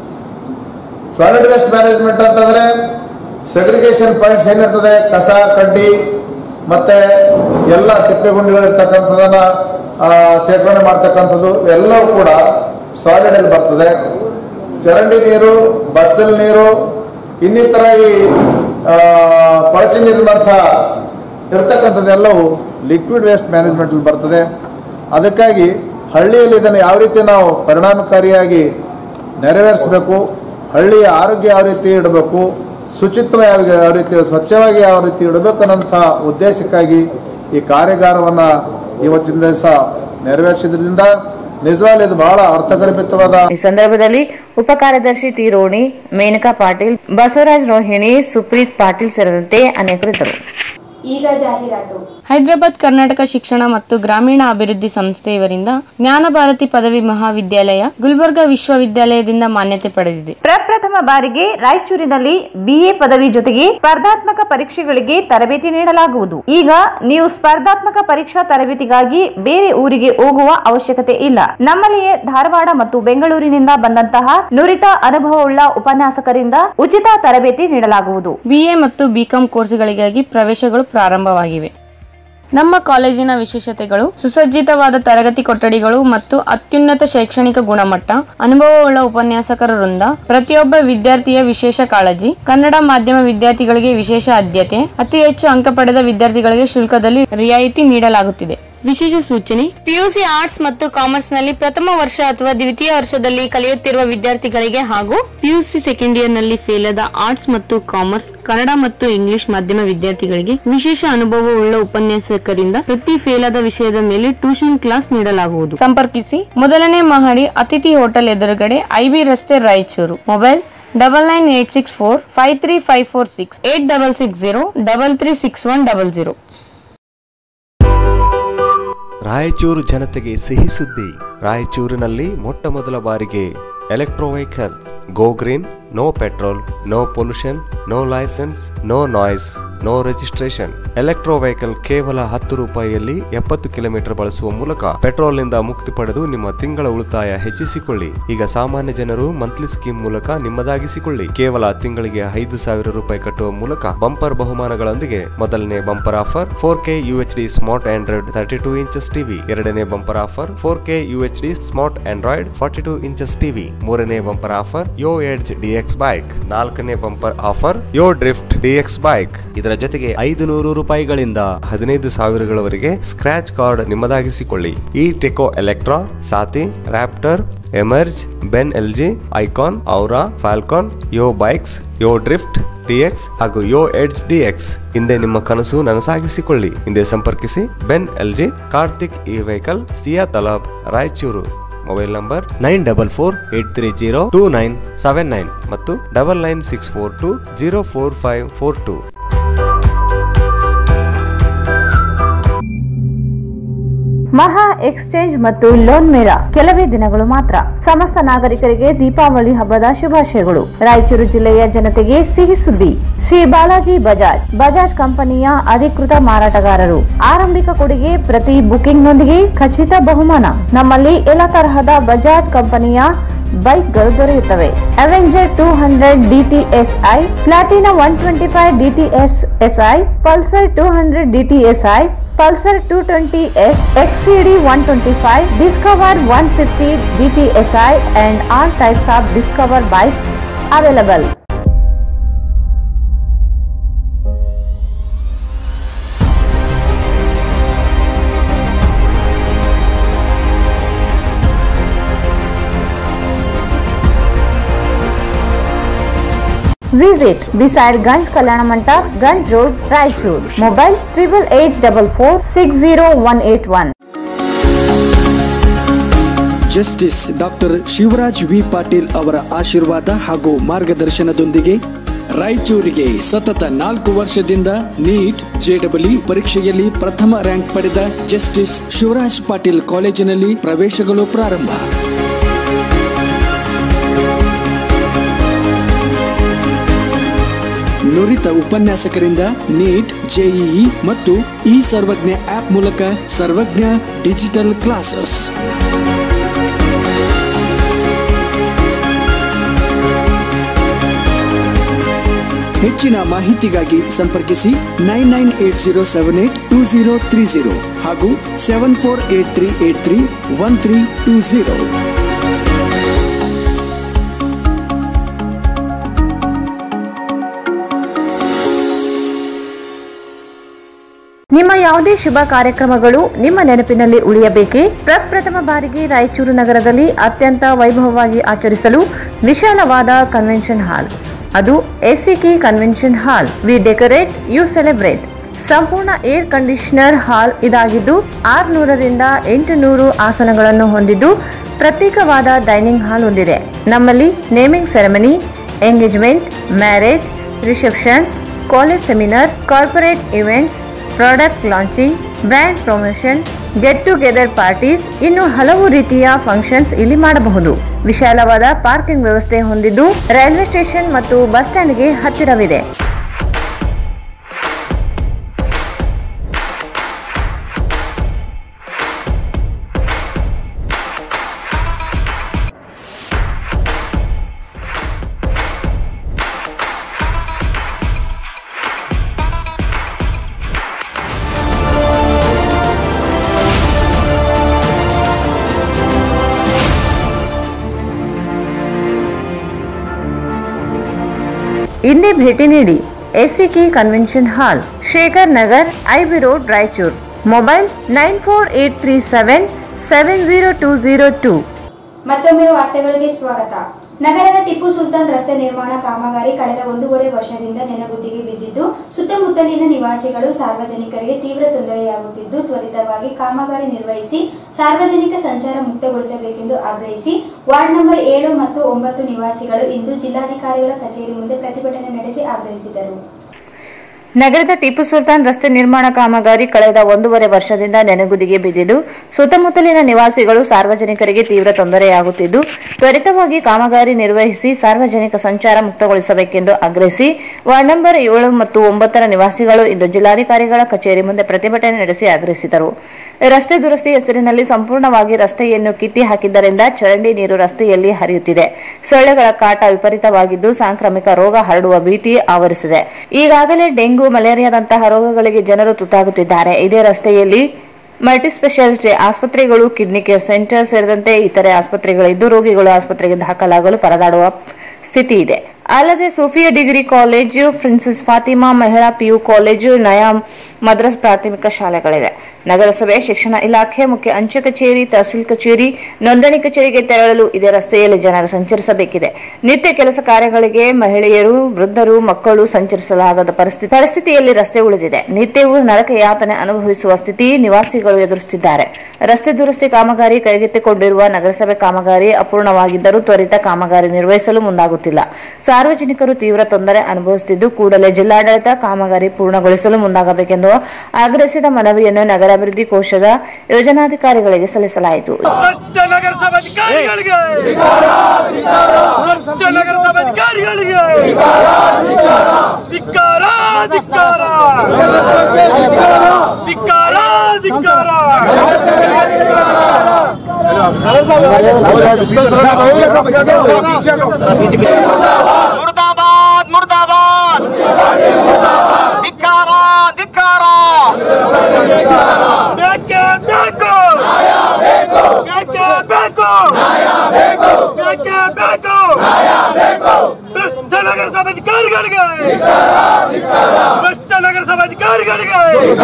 ಸಾಲಿಡ್ ವೇಸ್ಟ್ ಮ್ಯಾನೇಜ್ಮೆಂಟ್ ಅಂತಂದ್ರೆ ಸೆಗ್ರಿಗೇಷನ್ ಪಾಯಿಂಟ್ಸ್ ಏನಿರ್ತದೆ ಕಸ ಕಡ್ಡಿ ಮತ್ತೆ ಎಲ್ಲ ತಿಪ್ಪೆಗುಂಡಿಗಳು ಇರ್ತಕ್ಕಂಥದನ್ನ ಆ, ಶೇಖರಣೆ ಮಾಡ್ತಕ್ಕಂಥದ್ದು ಎಲ್ಲವೂ ಕೂಡ ಸಾಲಿಡ್ ಅಲ್ಲಿ ಬರ್ತದೆ ಚರಂಡಿ ನೀರು ಬಚ್ಚಲ್ ನೀರು ಇನ್ನಿತರ ಈ ಆ, ಕೊಳಚೆ ನೀರಿನಂಥ ಇರ್ತಕ್ಕಂಥದ್ದೆಲ್ಲವೂ ಲಿಕ್ವಿಡ್ ವೇಸ್ಟ್ ಮ್ಯಾನೇಜ್ಮೆಂಟ್ ಬರ್ತದೆ ಅದಕ್ಕಾಗಿ ಹಳ್ಳಿಯಲ್ಲಿ ಇದನ್ನು ಯಾವ ರೀತಿ ನಾವು ಪರಿಣಾಮಕಾರಿಯಾಗಿ ನೆರವೇರಿಸಬೇಕು ಹಳ್ಳಿಯ ಆರೋಗ್ಯ ಯಾವ ರೀತಿ ಇಡಬೇಕು ಶುಚಿತ್ವ ಯಾವ ಯಾವ ರೀತಿ ಸ್ವಚ್ಛವಾಗಿ ಯಾವ ರೀತಿ ಇಡಬೇಕು ಅನ್ನೋಂಥ ಉದ್ದೇಶಕ್ಕಾಗಿ ಈ ಕಾರ್ಯಾಗಾರವನ್ನ ಇವತ್ತಿನ ದಿವಸ ನೆರವೇರಿಸಿದ್ರಿಂದ ನಿಜವಾಗ್ಲೂ ಇದು ಬಹಳ ಅರ್ಥಗರ್ಭಿತವಾದ ಈ ಸಂದರ್ಭದಲ್ಲಿ ಉಪ ಕಾರ್ಯದರ್ಶಿ ಟಿ ರೋಣಿ ಮೇನಕಾ ಪಾಟೀಲ್ ಬಸವರಾಜ್ ರೋಹಿಣಿ ಸುಪ್ರೀತ್ ಪಾಟೀಲ್ ಸೇರಿದಂತೆ ಅನೇಕರಿದ್ದರು ಈಗ ಜಾಹೀರಾತು ಹೈದರಾಬಾದ್ ಕರ್ನಾಟಕ ಶಿಕ್ಷಣ ಮತ್ತು ಗ್ರಾಮೀಣ ಅಭಿವೃದ್ಧಿ ಸಂಸ್ಥೆ ಇವರಿಂದ ಜ್ಞಾನ ಭಾರತಿ ಪದವಿ ಮಹಾವಿದ್ಯಾಲಯ ಗುಲ್ಬರ್ಗಾ ವಿಶ್ವವಿದ್ಯಾಲಯದಿಂದ ಮಾನ್ಯತೆ ಪಡೆದಿದೆ ಪ್ರಪ್ರಥಮ ಬಾರಿಗೆ ರಾಯಚೂರಿನಲ್ಲಿ ಬಿಎ ಪದವಿ ಜೊತೆಗೆ ಸ್ಪರ್ಧಾತ್ಮಕ ಪರೀಕ್ಷೆಗಳಿಗೆ ತರಬೇತಿ ನೀಡಲಾಗುವುದು ಈಗ ನೀವು ಸ್ಪರ್ಧಾತ್ಮಕ ಪರೀಕ್ಷಾ ತರಬೇತಿಗಾಗಿ ಬೇರೆ ಊರಿಗೆ ಹೋಗುವ ಅವಶ್ಯಕತೆ ಇಲ್ಲ ನಮ್ಮಲ್ಲಿಯೇ ಧಾರವಾಡ ಮತ್ತು ಬೆಂಗಳೂರಿನಿಂದ ಬಂದಂತಹ ನುರಿತ ಅನುಭವವುಳ್ಳ ಉಪನ್ಯಾಸಕರಿಂದ ಉಚಿತ ತರಬೇತಿ ನೀಡಲಾಗುವುದು ಬಿಎ ಮತ್ತು ಬಿಕಾಂ ಕೋರ್ಸ್ಗಳಿಗಾಗಿ ಪ್ರವೇಶಗಳು ಪ್ರಾರಂಭವಾಗಿವೆ ನಮ್ಮ ಕಾಲೇಜಿನ ವಿಶೇಷತೆಗಳು ಸುಸಜ್ಜಿತವಾದ ತರಗತಿ ಕೊಠಡಿಗಳು ಮತ್ತು ಅತ್ಯುನ್ನತ ಶೈಕ್ಷಣಿಕ ಗುಣಮಟ್ಟ ಅನುಭವವುಳ್ಳ ಉಪನ್ಯಾಸಕರ ವೃಂದ ಪ್ರತಿಯೊಬ್ಬ ವಿದ್ಯಾರ್ಥಿಯ ವಿಶೇಷ ಕಾಳಜಿ ಕನ್ನಡ ಮಾಧ್ಯಮ ವಿದ್ಯಾರ್ಥಿಗಳಿಗೆ ವಿಶೇಷ ಆದ್ಯತೆ ಅತಿ ಹೆಚ್ಚು ಅಂಕ ಪಡೆದ ವಿದ್ಯಾರ್ಥಿಗಳಿಗೆ ಶುಲ್ಕದಲ್ಲಿ ರಿಯಾಯಿತಿ ನೀಡಲಾಗುತ್ತಿದೆ ವಿಶೇಷ ಸೂಚನೆ ಪಿಯುಸಿ ಆರ್ಟ್ಸ್ ಮತ್ತು ಕಾಮರ್ಸ್ ನಲ್ಲಿ ಪ್ರಥಮ ವರ್ಷ ಅಥವಾ ದ್ವಿತೀಯ ವರ್ಷದಲ್ಲಿ ಕಲಿಯುತ್ತಿರುವ ವಿದ್ಯಾರ್ಥಿಗಳಿಗೆ ಹಾಗೂ ಪಿಯುಸಿ ಸೆಕೆಂಡ್ ಇಯರ್ ನಲ್ಲಿ ಫೇಲ್ ಆದ ಆರ್ಟ್ಸ್ ಮತ್ತು ಕಾಮರ್ಸ್ ಕನ್ನಡ ಮತ್ತು ಇಂಗ್ಲಿಷ್ ಮಾಧ್ಯಮ ವಿದ್ಯಾರ್ಥಿಗಳಿಗೆ ವಿಶೇಷ ಅನುಭವವುಳ್ಳ ಉಪನ್ಯಾಸಕರಿಂದ ಪ್ರತಿ ಫೇಲ್ ಆದ ವಿಷಯದ ಮೇಲೆ ಟ್ಯೂಷನ್ ಕ್ಲಾಸ್ ನೀಡಲಾಗುವುದು ಸಂಪರ್ಕಿಸಿ ಮೊದಲನೇ ಮಹಡಿ ಅತಿಥಿ ಹೋಟೆಲ್ ಎದುರುಗಡೆ ಐಬಿ ರಸ್ತೆ Raichur mobile double nine eight six four five three five four six eight double six zero double three six one double zero Raichur ಜನತೆಗೆ ಸಿಹಿ ಸುದ್ದಿ ರಾಯಚೂರಿನಲ್ಲಿ ಮೊಟ್ಟ ಮೊದಲ ಬಾರಿಗೆ electro vehicle go green no petrol no pollution no licence no noise no registration electro vehicle ಕೇವಲ ಹತ್ತು ರೂಪಾಯಿಯಲ್ಲಿ ಎಪ್ಪತ್ತು ಕಿಲೋಮೀಟರ್ ಬಳಸುವ ಮೂಲಕ ಪೆಟ್ರೋಲ್ ನಿಂದ ಮುಕ್ತಿ ಪಡೆದು ನಿಮ್ಮ ತಿಂಗಳ ಉಳಿತಾಯ ಹೆಚ್ಚಿಸಿಕೊಳ್ಳಿ ಈಗ ಸಾಮಾನ್ಯ ಜನರು ಮಂತ್ಲಿ ಸ್ಕೀಮ್ ಮೂಲಕ ನಿಮ್ಮದಾಗಿಸಿಕೊಳ್ಳಿ ಕೇವಲ ತಿಂಗಳಿಗೆ ಐದು ಸಾವಿರ ರೂಪಾಯಿ ಕಟ್ಟುವ ಮೂಲಕ ಬಂಪರ್ ಬಹುಮಾನಗಳೊಂದಿಗೆ ಮೊದಲನೇ bumper offer four K U H D smart Android thirty two inches TV ಎರಡನೇ bumper offer four K U H D smart Android forty two inches TV ಮೂರನೇ bumper offer Yo Edge DX bike ನಾಲ್ಕನೇ bumper offer Yo Drift DX bike ಇದರ ಜೊತೆಗೆ ಐದು ನೂರು ರೂಪಾಯಿಗಳಿಂದ ಹದಿನೈದು ಸಾವಿರಗಳವರೆಗೆ scratch card ನಿಮ್ಮದಾಗಿಸಿಕೊಳ್ಳಿ ಈ Techo Electra Saathi Raptor Emerge Benling Icon Aura Falcon Yo bikes Yo Drift DX ಹಾಗೂ ಯೋ ಎಡ್ಜ್ ಡಿಎಕ್ಸ್ ಹಿಂದೆ ನಿಮ್ಮ ಕನಸು ನನಸಾಗಿಸಿಕೊಳ್ಳಿ ಹಿಂದೆ ಸಂಪರ್ಕಿಸಿ Benling Karthik e vehicle Siya Talab Raichur mobile number nine double four eight three zero two nine seven nine ಮತ್ತು double nine six four two zero four five four two ಮಹಾ exchange ಮತ್ತು loan ಮೇಳ ಕೆಲವೇ ದಿನಗಳು ಮಾತ್ರ ಸಮಸ್ತ ನಾಗರಿಕರಿಗೆ ದೀಪಾವಳಿ ಹಬ್ಬದ ಶುಭಾಶಯಗಳು ರಾಯಚೂರು ಜಿಲ್ಲೆಯ ಜನತೆಗೆ ಸಿಹಿ ಸುದ್ದಿ ಶ್ರೀ ಬಾಲಾಜಿ ಬಜಾಜ್ ಬಜಾಜ್ ಕಂಪನಿಯ ಅಧಿಕೃತ ಮಾರಾಟಗಾರರು ಆರಂಭಿಕ ಕೊಡುಗೆ ಪ್ರತಿ ಬುಕಿಂಗ್ನೊಂದಿಗೆ ಖಚಿತ ಬಹುಮಾನ ನಮ್ಮಲ್ಲಿ ಎಲ್ಲ ತರಹದ ಬಜಾಜ್ ಕಂಪನಿಯ ಬೈಕ್ಗಳು ದೊರೆಯುತ್ತವೆ Avenger two hundred DTSI Platina one twenty five DTS SI Pulsar two hundred DTSI Pulsar two twenty S XCD one twenty five Discover one fifty DTSI and all types of Discover bikes available Visit beside Ganj Kalyana Mandap, Ganj Road, Raichur. Mobile triple eight double four six zero one eight one. Justice doctor Shivraj V Patil ಅವರ ಆಶೀರ್ವಾದ ಹಾಗೂ ಮಾರ್ಗದರ್ಶನದೊಂದಿಗೆ ರಾಯಚೂರಿಗೆ ಸತತ ನಾಲ್ಕು ವರ್ಷದಿಂದ neat JW ಪರೀಕ್ಷೆಯಲ್ಲಿ ಪ್ರಥಮ rank ಪಡೆದ justice Shivraj Patil ಕಾಲೇಜಿನಲ್ಲಿ ಪ್ರವೇಶಗಳು ಪ್ರಾರಂಭ ನುರಿತ ಉಪನ್ಯಾಸಕರಿಂದ ನೀಟ್ ಜೆಇಇ ಮತ್ತು ಇ ಸರ್ವಜ್ಞ ಆಪ್ ಮೂಲಕ ಸರ್ವಜ್ಞ ಡಿಜಿಟಲ್ ಕ್ಲಾಸಸ್ ಹೆಚ್ಚಿನ ಮಾಹಿತಿಗಾಗಿ ಸಂಪರ್ಕಿಸಿ nine nine eight zero seven eight two zero three zero ಹಾಗೂ seven four eight three eight three one three two zero ನಿಮ್ಮ ಯಾವುದೇ ಶುಭ ಕಾರ್ಯಕ್ರಮಗಳು ನಿಮ್ಮ ನೆನಪಿನಲ್ಲಿ ಉಳಿಯಬೇಕೇ ಪ್ರಪ್ರಥಮ ಬಾರಿಗೆ ರಾಯಚೂರು ನಗರದಲ್ಲಿ ಅತ್ಯಂತ ವೈಭವವಾಗಿ ಆಚರಿಸಲು ವಿಶಾಲವಾದ ಕನ್ವೆನ್ಷನ್ ಹಾಲ್ ಅದು ACK convention hall we decorate you celebrate ಸಂಪೂರ್ಣ ಏರ್ ಕಂಡೀಷನರ್ ಹಾಲ್ ಇದಾಗಿದ್ದು ಆರ್ನೂರರಿಂದ ಎಂಟು ನೂರು ಆಸನಗಳನ್ನು ಹೊಂದಿದ್ದು ಪ್ರತ್ಯೇಕವಾದ ಡೈನಿಂಗ್ ಹಾಲ್ ಹೊಂದಿದೆ ನಮ್ಮಲ್ಲಿ naming ceremony engagement marriage reception college seminars corporate events product launching brand promotion get together parties ಇನ್ನು ಹಲವು ರೀತಿಯ ಫಂಕ್ಷನ್ಸ್ ಇಲ್ಲಿ ಮಾಡಬಹುದು ವಿಶಾಲವಾದ ಪಾರ್ಕಿಂಗ್ ವ್ಯವಸ್ಥೆ ಹೊಂದಿದ್ದು ರೈಲ್ವೆ ಸ್ಟೇಷನ್ ಮತ್ತು ಬಸ್ ಸ್ಟ್ಯಾಂಡ್ಗೆ ಹತ್ತಿರವಿದೆ ಇಂದೇ ಭೇಟಿ ನೀಡಿ SCK convention hall Shekhar Nagar IB road Raichur mobile nine four eight three seven seven zero two zero two ಮತ್ತೊಮ್ಮೆ ವಾರ್ತೆಗಳಿಗೆ ಸ್ವಾಗತ ನಗರದ ಟಿಪ್ಪು ಸುಲ್ತಾನ್ ರಸ್ತೆ ನಿರ್ಮಾಣ ಕಾಮಗಾರಿ ಕಳೆದ ಒಂದೂವರೆ ವರ್ಷದಿಂದ ನೆನಗುದ್ದಿಗೆ ಬಿದ್ದಿದ್ದು ಸುತ್ತಮುತ್ತಲಿನ ನಿವಾಸಿಗಳು ಸಾರ್ವಜನಿಕರಿಗೆ ತೀವ್ರ ತೊಂದರೆಯಾಗುತ್ತಿದ್ದು ತ್ವರಿತವಾಗಿ ಕಾಮಗಾರಿ ನಿರ್ವಹಿಸಿ ಸಾರ್ವಜನಿಕ ಸಂಚಾರ ಮುಕ್ತಗೊಳಿಸಬೇಕೆಂದು ಆಗ್ರಹಿಸಿ ವಾರ್ಡ್ ನಂಬರ್ ಏಳು ಮತ್ತು ಒಂಬತ್ತು ನಿವಾಸಿಗಳು ಇಂದು ಜಿಲ್ಲಾಧಿಕಾರಿಗಳ ಕಚೇರಿ ಮುಂದೆ ಪ್ರತಿಭಟನೆ ನಡೆಸಿ ಆಗ್ರಹಿಸಿದರು ನಗರದ ಟಿಪ್ಪು ಸುಲ್ತಾನ್ ರಸ್ತೆ ನಿರ್ಮಾಣ ಕಾಮಗಾರಿ ಕಳೆದ ಒಂದೂವರೆ ವರ್ಷದಿಂದ ನೆನೆಗುದಿಗೆ ಬಿದ್ದಿದ್ದು ಸುತ್ತಮುತ್ತಲಿನ ನಿವಾಸಿಗಳು ಸಾರ್ವಜನಿಕರಿಗೆ ತೀವ್ರ ತೊಂದರೆಯಾಗುತ್ತಿದ್ದು ತ್ವರಿತವಾಗಿ ಕಾಮಗಾರಿ ನಿರ್ವಹಿಸಿ ಸಾರ್ವಜನಿಕ ಸಂಚಾರ ಮುಕ್ತಗೊಳಿಸಬೇಕೆಂದು ಆಗ್ರಹಿಸಿ ವಾರ್ಡ್ ನಂಬರ್ ಏಳು ಮತ್ತು ಒಂಬತ್ತರ ನಿವಾಸಿಗಳು ಇಂದು ಜಿಲ್ಲಾಧಿಕಾರಿಗಳ ಕಚೇರಿ ಮುಂದೆ ಪ್ರತಿಭಟನೆ ನಡೆಸಿ ಆಗ್ರಹಿಸಿದರು ರಸ್ತೆ ದುರಸ್ತಿ ಹೆಸರಿನಲ್ಲಿ ಸಂಪೂರ್ಣವಾಗಿ ರಸ್ತೆಯನ್ನು ಕಿತ್ತಿ ಹಾಕಿದ್ದರಿಂದ ಚರಂಡಿ ನೀರು ರಸ್ತೆಯಲ್ಲಿ ಹರಿಯುತ್ತಿದೆ ಸೊಳ್ಳೆಗಳ ಕಾಟ ವಿಪರೀತವಾಗಿದ್ದು ಸಾಂಕ್ರಾಮಿಕ ರೋಗ ಹರಡುವ ಭೀತಿ ಆವರಿಸಿದೆ ಈಗಾಗಲೇ ಡೆಂಗು ಮಲೇರಿಯಾದಂತಹ ರೋಗಗಳಿಗೆ ಜನರು ತುತ್ತಾಗುತ್ತಿದ್ದಾರೆ ಇದೇ ರಸ್ತೆಯಲ್ಲಿ ಮಲ್ಟಿಸ್ಪೆಷಾಲಿಟಿ ಆಸ್ಪತ್ರೆಗಳು ಕಿಡ್ನಿ ಕೇರ್ ಸೆಂಟರ್ ಸೇರಿದಂತೆ ಇತರೆ ಆಸ್ಪತ್ರೆಗಳಿದ್ದು ರೋಗಿಗಳು ಆಸ್ಪತ್ರೆಗೆ ದಾಖಲಾಗಲು ಪರದಾಡುವ ಸ್ಥಿತಿ ಇದೆ ಅಲ್ಲದೆ Sofia degree college princess Fatima ಮಹಿಳಾ ಪಿಯು ಕಾಲೇಜು ನಯಾ ಮದ್ರಸ್ ಪ್ರಾಥಮಿಕ ಶಾಲೆಗಳಿವೆ ನಗರಸಭೆ ಶಿಕ್ಷಣ ಇಲಾಖೆ ಮುಖ್ಯ ಅಂಚೆ ಕಚೇರಿ ತಹಸೀಲ್ ಕಚೇರಿ ನೋಂದಣಿ ಕಚೇರಿಗೆ ತೆರಳಲು ಇದೇ ರಸ್ತೆಯಲ್ಲಿ ಜನರು ಸಂಚರಿಸಬೇಕಿದೆ ನಿತ್ಯ ಕೆಲಸ ಕಾರ್ಯಗಳಿಗೆ ಮಹಿಳೆಯರು ವೃದ್ಧರು ಮಕ್ಕಳು ಸಂಚರಿಸಲಾಗದ ಪರಿಸ್ಥಿತಿ ಪರಿಸ್ಥಿತಿಯಲ್ಲಿ ರಸ್ತೆ ಉಳಿದಿದೆ ನಿತ್ಯವೂ ನರಕ ಯಾತನೆ ಅನುಭವಿಸುವ ಸ್ಥಿತಿ ನಿವಾಸಿಗಳು ಎದುರಿಸುತ್ತಿದ್ದಾರೆ ರಸ್ತೆ ದುರಸ್ತಿ ಕಾಮಗಾರಿ ಕೈಗೆತ್ತಿಕೊಂಡಿರುವ ನಗರಸಭೆ ಕಾಮಗಾರಿ ಅಪೂರ್ಣವಾಗಿದ್ದರೂ ತ್ವರಿತ ಕಾಮಗಾರಿ ನಿರ್ವಹಿಸಲು ಮುಂದಾಗುತ್ತಿಲ್ಲ ಸಾರ್ವಜನಿಕರು ತೀವ್ರ ತೊಂದರೆ ಅನುಭವಿಸುತ್ತಿದ್ದು ಕೂಡಲೇ ಜಿಲ್ಲಾಡಳಿತ ಕಾಮಗಾರಿ ಪೂರ್ಣಗೊಳಿಸಲು ಮುಂದಾಗಬೇಕೆಂದು ಆಗ್ರಹಿಸಿದ ಮನವಿಯನ್ನು ನಗರಾಭಿವೃದ್ಧಿ ಕೋಶದ ಯೋಜನಾಧಿಕಾರಿಗಳಿಗೆ ಸಲ್ಲಿಸಲಾಯಿತು ಭ್ರಷ್ಟ ನಗರಸಭಾಧಿಕಾರಿಗಳಿಗೆ ಭ್ರಷ್ಟ ನಗರಸಭಾಧಿಕಾರಿಗಳಿಗೆ ಧಿಕ್ಕಾರ ಧಿಕ್ಕಾರ ಧಿಕ್ಕಾರ ಧಿಕ್ಕಾರ ಮುರ್ದಾಬಾದ್ ಮುರ್ದಾಬಾದ್ ಧಿಕ್ಕಾರ ಧಿಕ್ಕಾರ ಬೇಕೇ ಬೇಕು ಬೇಕೇ ಬೇಕು ಬೇಕೇ ಬೇಕು ಭ್ರಷ್ಟ ನಗರಸಭಾಧಿಕಾರಿಗಳಿಗೆ ಭ್ರಷ್ಟ ನಗರಸಭಾಧಿಕಾರಿಗಳಿಗೆ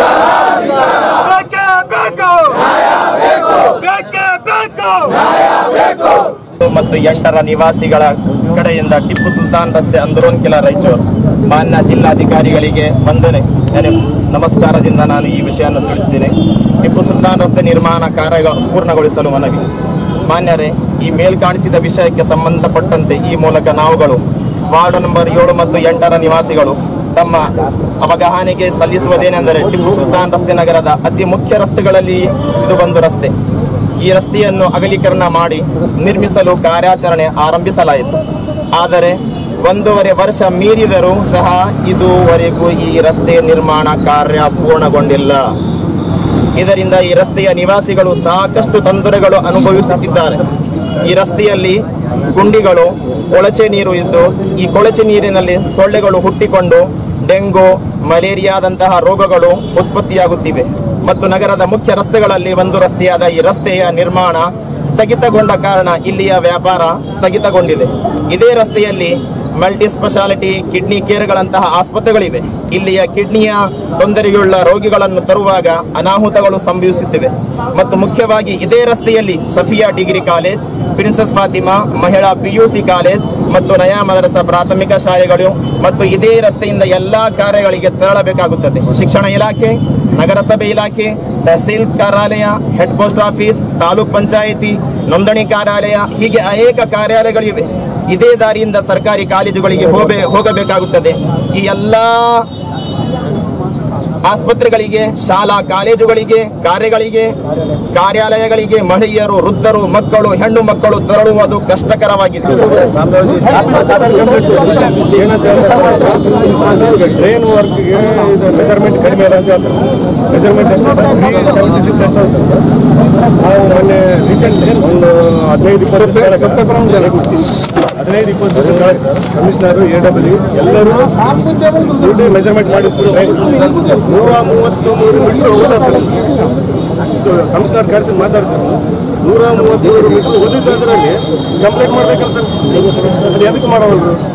ಬೇಕೇ ಬೇಕು ಬೇಕೇ ಬೇಕು ಮತ್ತು ಎಂಟರ ನಿವಾಸಿಗಳ ಕಡೆಯಿಂದ ಟಿಪ್ಪು ಸುಲ್ತಾನ್ ರಸ್ತೆ ಅಂದರೋನ್ಕಿಲ ರಾಯಚೂರು ಮಾನ್ಯ ಜಿಲ್ಲಾಧಿಕಾರಿಗಳಿಗೆ ವಂದನೆ ನೆನೆ- ನಮಸ್ಕಾರದಿಂದ ನಾನು ಈ ವಿಷಯವನ್ನು ತಿಳಿಸಿದ್ದೇನೆ ಟಿಪ್ಪು ಸುಲ್ತಾನ್ ರಸ್ತೆ ನಿರ್ಮಾಣ ಕಾರ್ಯ ಪೂರ್ಣಗೊಳಿಸಲು ಮನವಿ ಮಾನ್ಯರೇ ಈ ಮೇಲ್ಕಾಣಿಸಿದ ವಿಷಯಕ್ಕೆ ಸಂಬಂಧಪಟ್ಟಂತೆ ಈ ಮೂಲಕ ನಾವುಗಳು ವಾರ್ಡ್ ನಂಬರ್ ಏಳು ಮತ್ತು ಎಂಟರ ನಿವಾಸಿಗಳು ತಮ್ಮ ಅವಗಾಹನೆಗೆ ಸಲ್ಲಿಸುವುದೇನೆಂದರೆ ಟಿಪ್ಪು ಸುಲ್ತಾನ್ ರಸ್ತೆ ನಗರದ ಅತಿ ಮುಖ್ಯ ರಸ್ತೆಗಳಲ್ಲಿ ಇದು ಒಂದು ರಸ್ತೆ ಈ ರಸ್ತೆಯನ್ನು ಅಗಲೀಕರಣ ಮಾಡಿ ನಿರ್ಮಿಸಲು ಕಾರ್ಯಾಚರಣೆ ಆರಂಭಿಸಲಾಯಿತು ಆದರೆ ಒಂದೂವರೆ ವರ್ಷ ಮೀರಿದರೂ ಸಹ ಇದುವರೆಗೂ ಈ ರಸ್ತೆ ನಿರ್ಮಾಣ ಕಾರ್ಯ ಪೂರ್ಣಗೊಂಡಿಲ್ಲ ಇದರಿಂದ ಈ ರಸ್ತೆಯ ನಿವಾಸಿಗಳು ಸಾಕಷ್ಟು ತೊಂದರೆಗಳು ಅನುಭವಿಸುತ್ತಿದ್ದಾರೆ ಈ ರಸ್ತೆಯಲ್ಲಿ ಗುಂಡಿಗಳು ಕೊಳಚೆ ನೀರು ಇದ್ದು ಈ ಕೊಳಚೆ ನೀರಿನಲ್ಲಿ ಸೊಳ್ಳೆಗಳು ಹುಟ್ಟಿಕೊಂಡು ಡೆಂಗು ಮಲೇರಿಯಾದಂತಹ ರೋಗಗಳು ಉತ್ಪತ್ತಿಯಾಗುತ್ತಿವೆ ಮತ್ತು ನಗರದ ಮುಖ್ಯ ರಸ್ತೆಗಳಲ್ಲಿ ಒಂದು ರಸ್ತೆಯಾದ ಈ ರಸ್ತೆಯ ನಿರ್ಮಾಣ ಸ್ಥಗಿತಗೊಂಡ ಕಾರಣ ಇಲ್ಲಿಯ ವ್ಯಾಪಾರ ಸ್ಥಗಿತಗೊಂಡಿದೆ ಇದೇ ರಸ್ತೆಯಲ್ಲಿ ಮಲ್ಟಿ ಸ್ಪೆಷಾಲಿಟಿ ಕಿಡ್ನಿ ಕೇರ್ಗಳಂತಹ ಆಸ್ಪತ್ರೆಗಳಿವೆ ಇಲ್ಲಿಯ ಕಿಡ್ನಿಯ ತೊಂದರೆಯುಳ್ಳ ರೋಗಿಗಳನ್ನು ತರುವಾಗ ಅನಾಹುತಗಳು ಸಂಭವಿಸುತ್ತಿವೆ ಮತ್ತು ಮುಖ್ಯವಾಗಿ ಇದೇ ರಸ್ತೆಯಲ್ಲಿ Safia degree college princess Fatima ಮಹಿಳಾ ಪಿಯುಸಿ ಕಾಲೇಜ್ ಮತ್ತು ನಯಾ ಮದರಸ ಪ್ರಾಥಮಿಕ ಶಾಲೆಗಳು ಮತ್ತು ಇದೇ ರಸ್ತೆಯಿಂದ ಎಲ್ಲಾ ಕಾರ್ಯಗಳಿಗೆ ತೆರಳಬೇಕಾಗುತ್ತದೆ ಶಿಕ್ಷಣ ಇಲಾಖೆ ನಗರಸಭೆ ಇಲಾಖೆ ತಹಸೀಲ್ ಕಾರ್ಯಾಲಯ head post office taluk panchayat ನೋಂದಣಿ ಕಾರ್ಯಾಲಯ ಹೀಗೆ ಅನೇಕ ಕಾರ್ಯಾಲಯಗಳಿವೆ ಇದೇ ದಾರಿಯಿಂದ ಸರ್ಕಾರಿ ಕಾಲೇಜುಗಳಿಗೆ ಹೋಗಬೇ ಹೋಗಬೇಕಾಗುತ್ತದೆ ಈ ಎಲ್ಲಾ ಆಸ್ಪತ್ರೆಗಳಿಗೆ ಶಾಲಾ ಕಾಲೇಜುಗಳಿಗೆ ಕಾರ್ಯಗಳಿಗೆ ಕಾರ್ಯಾಲಯಗಳಿಗೆ ಮಹಿಳೆಯರು ವೃದ್ಧರು ಮಕ್ಕಳು ಹೆಣ್ಣು ಮಕ್ಕಳು ತೆರಳುವುದು ಕಷ್ಟಕರವಾಗಿದೆ ಡ್ರೈನ್ ವರ್ಕ್ಗೆ ಇದು ಮೆಜರ್ಮೆಂಟ್ ಕಡಿಮೆ ಇದೆ ಅಂತ ಹೇಳ್ತಾರೆ ಮೆಜರ್ಮೆಂಟ್ ಎಷ್ಟು ಸರ್ ಸೆವೆಂಟಿ ಸಿಕ್ಸ್ ಎಷ್ಟು ಸರ್ ನಾವು ಮೊನ್ನೆ ರೀಸೆಂಟ್ ಒಂದು ಹದಿನೈದು ಇಪ್ಪತ್ತು ದಿವಸ ಹದಿನೈದು ಇಪ್ಪತ್ತು ದಿವಸ ಕೆಳಗೆ ಸರ್ ಕಮಿಷನರ್ ಎ ಡಬ್ಲ್ಯೂ ಎಲ್ಲರೂ ದುಡ್ಡು ಮೆಜರ್ಮೆಂಟ್ ಮಾಡಿಸ್ತಾರೆ ಡ್ರೈನ್ ನೂರ ಮೂವತ್ತು ಮೂರು ಮೀಟರ್ ಹೋಗೋದ ಸರ್ ಇದು ಕಮಿಷನರ್ ಕರೆಸಿ ಮಾತಾಡ್ಸಿ ನೂರ ಮೂವತ್ತೇಳು ಮೀಟರ್ ಓದಿದ್ದು ಅದರಲ್ಲಿ ಕಂಪ್ಲೇಂಟ್ ಮಾಡ್ಬೇಕಲ್ಲ ಸರ್ ಅದು ಎದಕ್ಕೆ ಮಾಡೋವಲ್ರು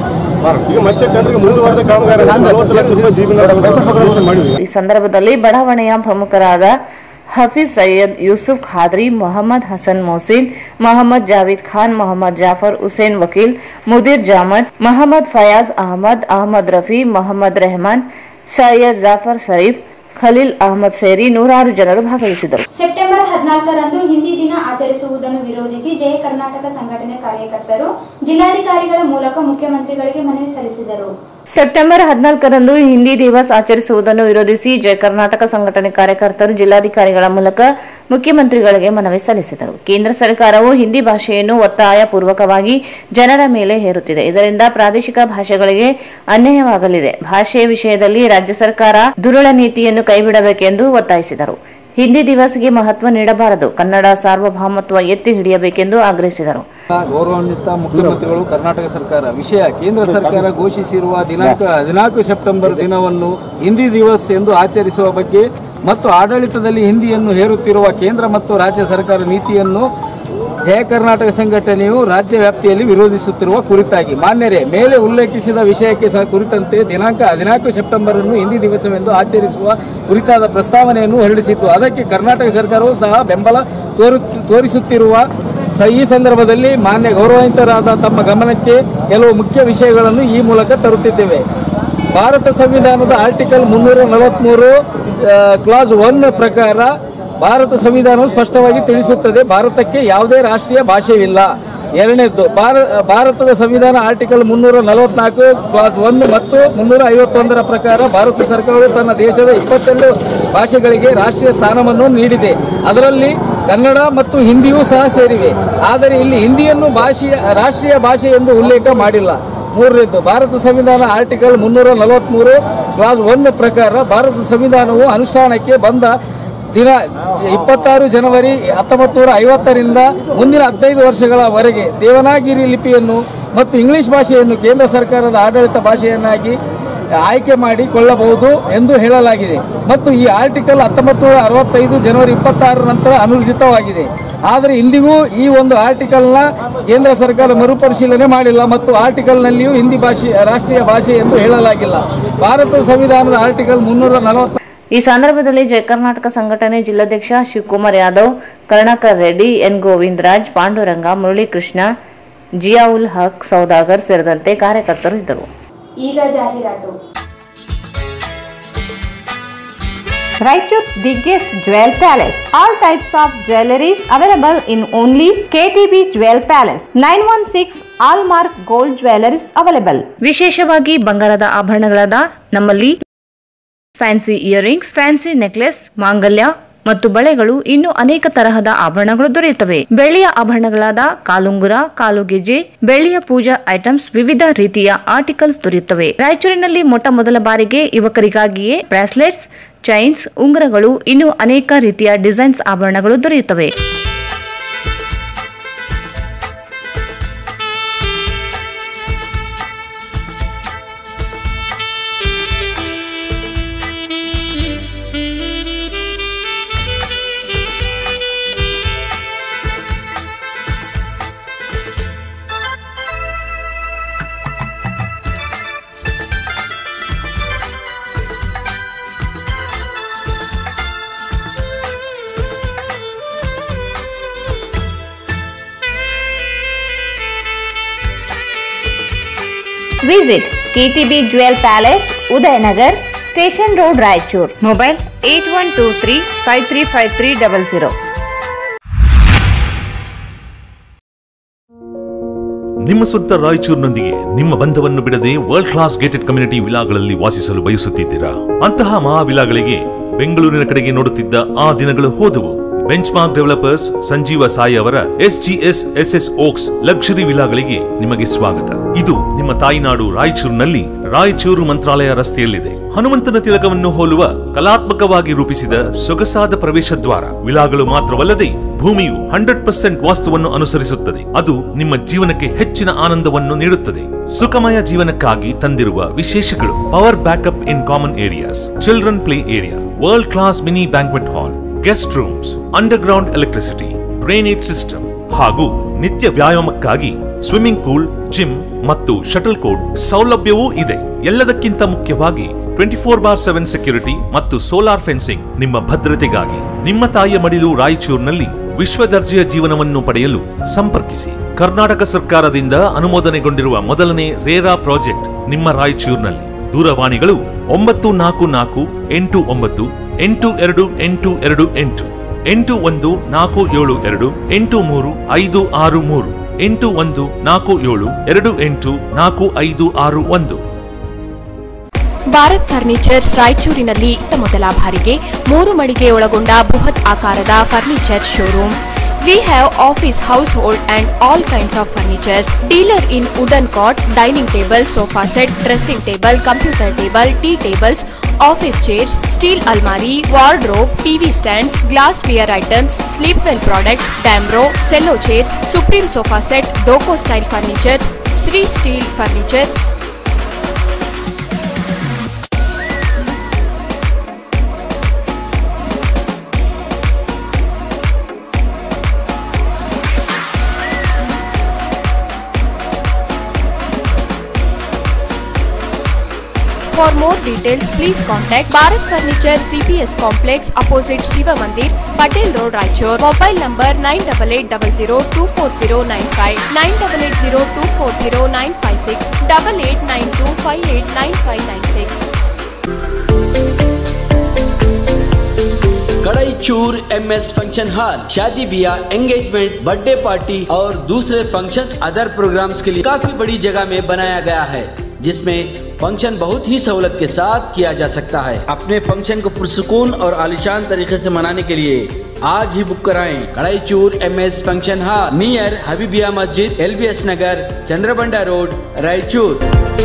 ಈಗ ಮತ್ತೆ ಟೆಂಡರ್ಗೆ ಮುಂದುವರೆದ ಕಾಮಗಾರಿ ನಲವತ್ತು ಲಕ್ಷ ರೂಪಾಯಿ ಜೀವನ ಮಾಡಿದ್ವಿ ಈ ಸಂದರ್ಭದಲ್ಲಿ ಬಡಾವಣೆಯ ಪ್ರಮುಖರಾದ ಹಫೀಜ್ ಸೈಯದ್ ಯೂಸುಫ್ ಖಾದ್ರಿ ಮೊಹಮ್ಮದ್ ಹಸನ್ ಮೊಹಸಿನ್ ಮೊಹಮ್ಮದ್ ಜಾವೀದ್ ಖಾನ್ ಮೊಹಮ್ಮದ್ ಜಾಫರ್ ಹುಸೇನ್ ವಕೀಲ್ ಮುದೀರ್ ಜಾಮದ್ ಮೊಹಮ್ಮದ್ ಫಯಾಜ್ ಅಹಮದ್ ಅಹಮದ್ ರಫಿ ಮೊಹಮ್ಮದ್ ರೆಹಮಾನ್ ಸೈಯದ್ ಜಾಫರ್ ಶರೀಫ್ ಖಲೀಲ್ ಅಹಮದ್ ಸೇರಿ ನೂರಾರು ಜನರು ಭಾಗವಹಿಸಿದರು ಸೆಪ್ಟೆಂಬರ್ ಹದಿನಾಲ್ಕರಂದು ಹಿಂದಿ ದಿನ ಆಚರಿಸುವುದನ್ನು ವಿರೋಧಿಸಿ ಜಯ ಕರ್ನಾಟಕ ಸಂಘಟನೆ ಕಾರ್ಯಕರ್ತರು ಜಿಲ್ಲಾಧಿಕಾರಿಗಳ ಮೂಲಕ ಮುಖ್ಯಮಂತ್ರಿಗಳಿಗೆ ಮನವಿ ಸಲ್ಲಿಸಿದರು ಸೆಪ್ಟೆಂಬರ್ ಹದಿನಾಲ್ಕರಂದು ಹಿಂದಿ ದಿವಸ್ ಆಚರಿಸುವುದನ್ನು ವಿರೋಧಿಸಿ ಜಯ ಕರ್ನಾಟಕ ಸಂಘಟನೆ ಕಾರ್ಯಕರ್ತರು ಜಿಲ್ಲಾಧಿಕಾರಿಗಳ ಮೂಲಕ ಮುಖ್ಯಮಂತ್ರಿಗಳಿಗೆ ಮನವಿ ಸಲ್ಲಿಸಿದರು ಕೇಂದ್ರ ಸರ್ಕಾರವು ಹಿಂದಿ ಭಾಷೆಯನ್ನು ಒತ್ತಾಯ ಪೂರ್ವಕವಾಗಿ ಜನರ ಮೇಲೆ ಹೇರುತ್ತಿದೆ ಇದರಿಂದ ಪ್ರಾದೇಶಿಕ ಭಾಷೆಗಳಿಗೆ ಅನ್ಯಾಯವಾಗಲಿದೆ ಭಾಷೆಯ ವಿಷಯದಲ್ಲಿ ರಾಜ್ಯ ಸರ್ಕಾರ ದುರುಳ ನೀತಿಯನ್ನು ಕೈಬಿಡಬೇಕೆಂದು ಒತ್ತಾಯಿಸಿದರು ಹಿಂದಿ ದಿವಸ್ಗೆ ಮಹತ್ವ ನೀಡಬಾರದು ಕನ್ನಡ ಸಾರ್ವಭೌಮತ್ವ ಎತ್ತಿ ಹಿಡಿಯಬೇಕೆಂದು ಆಗ್ರಹಿಸಿದರು ಗೌರವಾನ್ವಿತ ಮುಖ್ಯಮಂತ್ರಿಗಳು ಕರ್ನಾಟಕ ಸರ್ಕಾರ ವಿಷಯ ಕೇಂದ್ರ ಸರ್ಕಾರ ಘೋಷಿಸಿರುವ ದಿನಾಂಕ ಹದಿನಾಲ್ಕು ಸೆಪ್ಟೆಂಬರ್ ದಿನವನ್ನು ಹಿಂದಿ ದಿವಸ್ ಎಂದು ಆಚರಿಸುವ ಬಗ್ಗೆ ಮತ್ತು ಆಡಳಿತದಲ್ಲಿ ಹಿಂದಿಯನ್ನು ಹೇರುತ್ತಿರುವ ಕೇಂದ್ರ ಮತ್ತು ರಾಜ್ಯ ಸರ್ಕಾರ ನೀತಿಯನ್ನು ಜಯ ಕರ್ನಾಟಕ ಸಂಘಟನೆಯು ರಾಜ್ಯ ವ್ಯಾಪ್ತಿಯಲ್ಲಿ ವಿರೋಧಿಸುತ್ತಿರುವ ಕುರಿತಾಗಿ ಮಾನ್ಯರೇ ಮೇಲೆ ಉಲ್ಲೇಖಿಸಿದ ವಿಷಯಕ್ಕೆ ಸಹ ಕುರಿತಂತೆ ದಿನಾಂಕ ಹದಿನಾಲ್ಕು ಸೆಪ್ಟೆಂಬರ್ ಅನ್ನು ಹಿಂದಿ ದಿವಸವೆಂದು ಆಚರಿಸುವ ಕುರಿತಾದ ಪ್ರಸ್ತಾವನೆಯನ್ನು ಹೊರಡಿಸಿತ್ತು ಅದಕ್ಕೆ ಕರ್ನಾಟಕ ಸರ್ಕಾರವು ಸಹ ಬೆಂಬಲ ತೋರು ತೋರಿಸುತ್ತಿರುವ ಸ- ಈ ಸಂದರ್ಭದಲ್ಲಿ ಮಾನ್ಯ ಗೌರವಾನ್ವಿತರಾದ ತಮ್ಮ ಗಮನಕ್ಕೆ ಕೆಲವು ಮುಖ್ಯ ವಿಷಯಗಳನ್ನು ಈ ಮೂಲಕ ತರುತ್ತಿದ್ದೇವೆ ಭಾರತ ಸಂವಿಧಾನದ ಆರ್ಟಿಕಲ್ ಮುನ್ನೂರ ನಲವತ್ಮೂರು ಕ್ಲಾಸ್ ಒನ್ ಪ್ರಕಾರ ಭಾರತ ಸಂವಿಧಾನವು ಸ್ಪಷ್ಟವಾಗಿ ತಿಳಿಸುತ್ತದೆ ಭಾರತಕ್ಕೆ ಯಾವುದೇ ರಾಷ್ಟ್ರೀಯ ಭಾಷೆಯಿಲ್ಲ ಎರಡನೇದ್ದು ಭಾರ- ಭಾರತದ ಸಂವಿಧಾನ ಆರ್ಟಿಕಲ್ ಮುನ್ನೂರ ನಲವತ್ನಾಲ್ಕು ಕ್ಲಾಸ್ ಒನ್ ಮತ್ತು ಮುನ್ನೂರ ಐವತ್ತೊಂದರ ಪ್ರಕಾರ ಭಾರತ ಸರ್ಕಾರವು ತನ್ನ ದೇಶದ ಇಪ್ಪತ್ತೆರಡು ಭಾಷೆಗಳಿಗೆ ರಾಷ್ಟ್ರೀಯ ಸ್ಥಾನವನ್ನು ನೀಡಿದೆ ಅದರಲ್ಲಿ ಕನ್ನಡ ಮತ್ತು ಹಿಂದಿಯೂ ಸಹ ಸೇರಿವೆ ಆದರೆ ಇಲ್ಲಿ ಹಿಂದಿಯನ್ನು ಭಾಷೆಯ ರಾಷ್ಟ್ರೀಯ ಭಾಷೆ ಎಂದು ಉಲ್ಲೇಖ ಮಾಡಿಲ್ಲ ಮೂರನೇದ್ದು ಭಾರತ ಸಂವಿಧಾನ ಆರ್ಟಿಕಲ್ ಮುನ್ನೂರ ನಲವತ್ಮೂರು ಕ್ಲಾಸ್ ಒನ್ ಪ್ರಕಾರ ಭಾರತ ಸಂವಿಧಾನವು ಅನುಷ್ಠಾನಕ್ಕೆ ಬಂದ ದಿನ ಇಪ್ಪತ್ತಾರು ಜನವರಿ ಹತ್ತೊಂಬತ್ತು ನೂರ ಐವತ್ತರಿಂದ ಮುಂದಿನ ಹದಿನೈದು ವರ್ಷಗಳವರೆಗೆ ದೇವನಾಗಿರಿ ಲಿಪಿಯನ್ನು ಮತ್ತು ಇಂಗ್ಲಿಷ್ ಭಾಷೆಯನ್ನು ಕೇಂದ್ರ ಸರ್ಕಾರದ ಆಡಳಿತ ಭಾಷೆಯನ್ನಾಗಿ ಆಯ್ಕೆ ಮಾಡಿಕೊಳ್ಳಬಹುದು ಎಂದು ಹೇಳಲಾಗಿದೆ ಮತ್ತು ಈ ಆರ್ಟಿಕಲ್ ಹತ್ತೊಂಬತ್ತು ನೂರ ಅರವತ್ತೈದು ಜನವರಿ ಇಪ್ಪತ್ತಾರರ ನಂತರ ಅನುರ್ಜಿತವಾಗಿದೆ ಆದರೆ ಇಂದಿಗೂ ಈ ಒಂದು ಆರ್ಟಿಕಲ್ನ ಕೇಂದ್ರ ಸರ್ಕಾರ ಮರುಪರಿಶೀಲನೆ ಮಾಡಿಲ್ಲ ಮತ್ತು ಆರ್ಟಿಕಲ್ನಲ್ಲಿಯೂ ಹಿಂದಿ ಭಾಷೆ ರಾಷ್ಟ್ರೀಯ ಭಾಷೆ ಎಂದು ಹೇಳಲಾಗಿಲ್ಲ ಭಾರತದ ಸಂವಿಧಾನದ ಆರ್ಟಿಕಲ್ ಮುನ್ನೂರ ನಲವತ್ತ ಈ ಸಂದರ್ಭದಲ್ಲಿ ಜಯ ಕರ್ನಾಟಕ ಸಂಘಟನೆ ಜಿಲ್ಲಾಧ್ಯಕ್ಷ ಶಿವಕುಮಾರ್ ಯಾದವ್ ಕರುಣಾಕರ್ ರೆಡ್ಡಿ ಎನ್ ಗೋವಿಂದರಾಜ್ ಪಾಂಡುರಂಗ ಮುರಳೀಕೃಷ್ಣ ಜಿಯಾವುಲ್ ಹಕ್ ಸೌದಾಗರ್ ಸೇರಿದಂತೆ ಕಾರ್ಯಕರ್ತರು ಇದ್ದರು ಈಗ ಜಾಹೀರಾತು Raichur's biggest jewel palace. All types of jewelries available in only KTB Jewel Palace. 916 Allmark Gold Jewelries available. ವಿಶೇಷವಾಗಿ ಬಂಗಾರದ ಆಭರಣಗಳಾದ ನಮ್ಮಲ್ಲಿ ಫ್ಯಾನ್ಸಿ ಇಯರಿಂಗ್ಸ್ ಫ್ಯಾನ್ಸಿ ನೆಕ್ಲೆಸ್ ಮಾಂಗಲ್ಯ ಮತ್ತು ಬಳೆಗಳು ಇನ್ನು ಅನೇಕ ತರಹದ ಆಭರಣಗಳು ದೊರೆಯುತ್ತವೆ ಬೆಳ್ಳಿಯ ಆಭರಣಗಳಾದ ಕಾಲುಂಗುರ ಕಾಲುಗೆಜೆ ಬೆಳ್ಳಿಯ ಪೂಜಾ ಐಟಮ್ಸ್ ವಿವಿಧ ರೀತಿಯ ಆರ್ಟಿಕಲ್ಸ್ ದೊರೆಯುತ್ತವೆ ರಾಯಚೂರಿನಲ್ಲಿ ಮೊಟ್ಟ ಮೊದಲ ಬಾರಿಗೆ ಯುವಕರಿಗಾಗಿಯೇ ಬ್ರಾಸ್ಲೆಟ್ಸ್ ಚೈನ್ಸ್ ಉಂಗುರಗಳು ಇನ್ನು ಅನೇಕ ರೀತಿಯ ಡಿಸೈನ್ಸ್ ಆಭರಣಗಳು ದೊರೆಯುತ್ತವೆ Visit KTB Jewel Palace, Udayanagar, Station Road, Raichur. Mobile 8123 535300. ನಿಮ್ಮ ಸ್ವಂತ ರಾಯಚೂರಿನೊಂದಿಗೆ ನಿಮ್ಮ ಬಂಧವನ್ನು ಬಿಡದೆ ವರ್ಲ್ಡ್ ಕ್ಲಾಸ್ ಗೇಟೆಡ್ ಕಮ್ಯುನಿಟಿ ವಿಲಾಗಳಲ್ಲಿ ವಾಸಿಸಲು ಬಯಸುತ್ತಿದ್ದೀರಾ ಅಂತಹ ಮಹಾ ವಿಲಾಗಳಿಗೆ ಬೆಂಗಳೂರಿನ ಕಡೆಗೆ ನೋಡುತ್ತಿದ್ದ ಆ ದಿನಗಳು ಹೋದವು benchmark developers Sanjeeva Sai ಅವರ S G S S S Oaks luxury ವಿಲಾಗಳಿಗೆ ನಿಮಗೆ ಸ್ವಾಗತ ಇದು ನಿಮ್ಮ ತಾಯಿನಾಡು ರಾಯಚೂರಿನಲ್ಲಿ ರಾಯಚೂರು ಮಂತ್ರಾಲಯ ರಸ್ತೆಯಲ್ಲಿದೆ ಹನುಮಂತನ ತಿಲಕವನ್ನು ಹೋಲುವ ಕಲಾತ್ಮಕವಾಗಿ ರೂಪಿಸಿದ ಸೊಗಸಾದ ಪ್ರವೇಶ ದ್ವಾರ ವಿಲಾಗಳು ಮಾತ್ರವಲ್ಲದೆ ಭೂಮಿಯು ಹಂಡ್ರೆಡ್ ಪರ್ಸೆಂಟ್ ವಾಸ್ತುವನ್ನು ಅನುಸರಿಸುತ್ತದೆ ಅದು ನಿಮ್ಮ ಜೀವನಕ್ಕೆ ಹೆಚ್ಚಿನ ಆನಂದವನ್ನು ನೀಡುತ್ತದೆ ಸುಖಮಯ ಜೀವನಕ್ಕಾಗಿ ತಂದಿರುವ ವಿಶೇಷಗಳು power backup in common areas children play area world class mini banquet hall guest rooms underground electricity drainage system ಹಾಗೂ ನಿತ್ಯ ವ್ಯಾಯಾಮಕ್ಕಾಗಿ ಸ್ವಿಮ್ಮಿಂಗ್ ಪೂಲ್ ಜಿಮ್ ಮತ್ತು ಶಟಲ್ ಕೋರ್ಟ್ ಸೌಲಭ್ಯವೂ ಇದೆ ಎಲ್ಲದಕ್ಕಿಂತ ಮುಖ್ಯವಾಗಿ twenty four by seven security ಮತ್ತು ಸೋಲಾರ್ ಫೆನ್ಸಿಂಗ್ ನಿಮ್ಮ ಭದ್ರತೆಗಾಗಿ ನಿಮ್ಮ ತಾಯಿಯ ಮಡಿಲು ರಾಯಚೂರಿನಲ್ಲಿ ವಿಶ್ವ ದರ್ಜೆಯ ಜೀವನವನ್ನು ಪಡೆಯಲು ಸಂಪರ್ಕಿಸಿ ಕರ್ನಾಟಕ ಸರ್ಕಾರದಿಂದ ಅನುಮೋದನೆಗೊಂಡಿರುವ ಮೊದಲನೇ ರೇರಾ ಪ್ರಾಜೆಕ್ಟ್ ನಿಮ್ಮ ರಾಯಚೂರಿನಲ್ಲಿ ದೂರವಾಣಿಗಳು ಒಂಬತ್ತು ನಾಲ್ಕು ನಾಲ್ಕು ಎಂಟು ಒಂಬತ್ತು ಎಂಟು ಎರಡು ಎಂಟು ಎರಡು ಎಂಟು ಎಂಟು ಒಂದು ನಾಲ್ಕು ಏಳು ಎರಡು ಎಂಟು ಮೂರು ಐದು ಆರು ಮೂರು ಎಂಟು ಒಂದು ನಾಲ್ಕು ಏಳು ಎರಡು ಎಂಟು ನಾಲ್ಕು ಐದು ಆರು ಒಂದು ಭಾರತ್ ಫರ್ನಿಚರ್ಸ್ ರಾಯಚೂರಿನಲ್ಲಿ ಇತ್ತ ಮೊದಲ ಬಾರಿಗೆ ಮೂರು ಮಳಿಗೆ ಒಳಗೊಂಡ ಬೃಹತ್ ಆಕಾರದ furniture showroom we have office household and all kinds of furnitures dealer in wooden cot dining table sofa set dressing table computer table tea tables office chairs steel ಅಲ್ಮಾರಿ wardrobe TV stands glassware items Sleepwell products Damro Cello chairs Supreme sofa set Doco style furnitures Shri steel furnitures For more details, please contact Bharat Furniture CPS Complex opposite Shiva Mandir, Patel Road, Raichur. Mobile number 9880240959, 9880240956, 8892589596. Kadaichur M S function hall शादी ब्याह engagement birthday party और दूसरे functions other programmes के लिए काफी बड़ी जगह में बनाया गया है जिसमें फंक्शन बहुत ही सहूलत के साथ किया जा सकता है अपने फंक्शन को पुरसकून और आलिशान तरीके से मनाने के लिए आज ही बुक कराएं Kadaichur M S function hall near Habibia Masjid L B S Nagar Chandrabanda road Raichur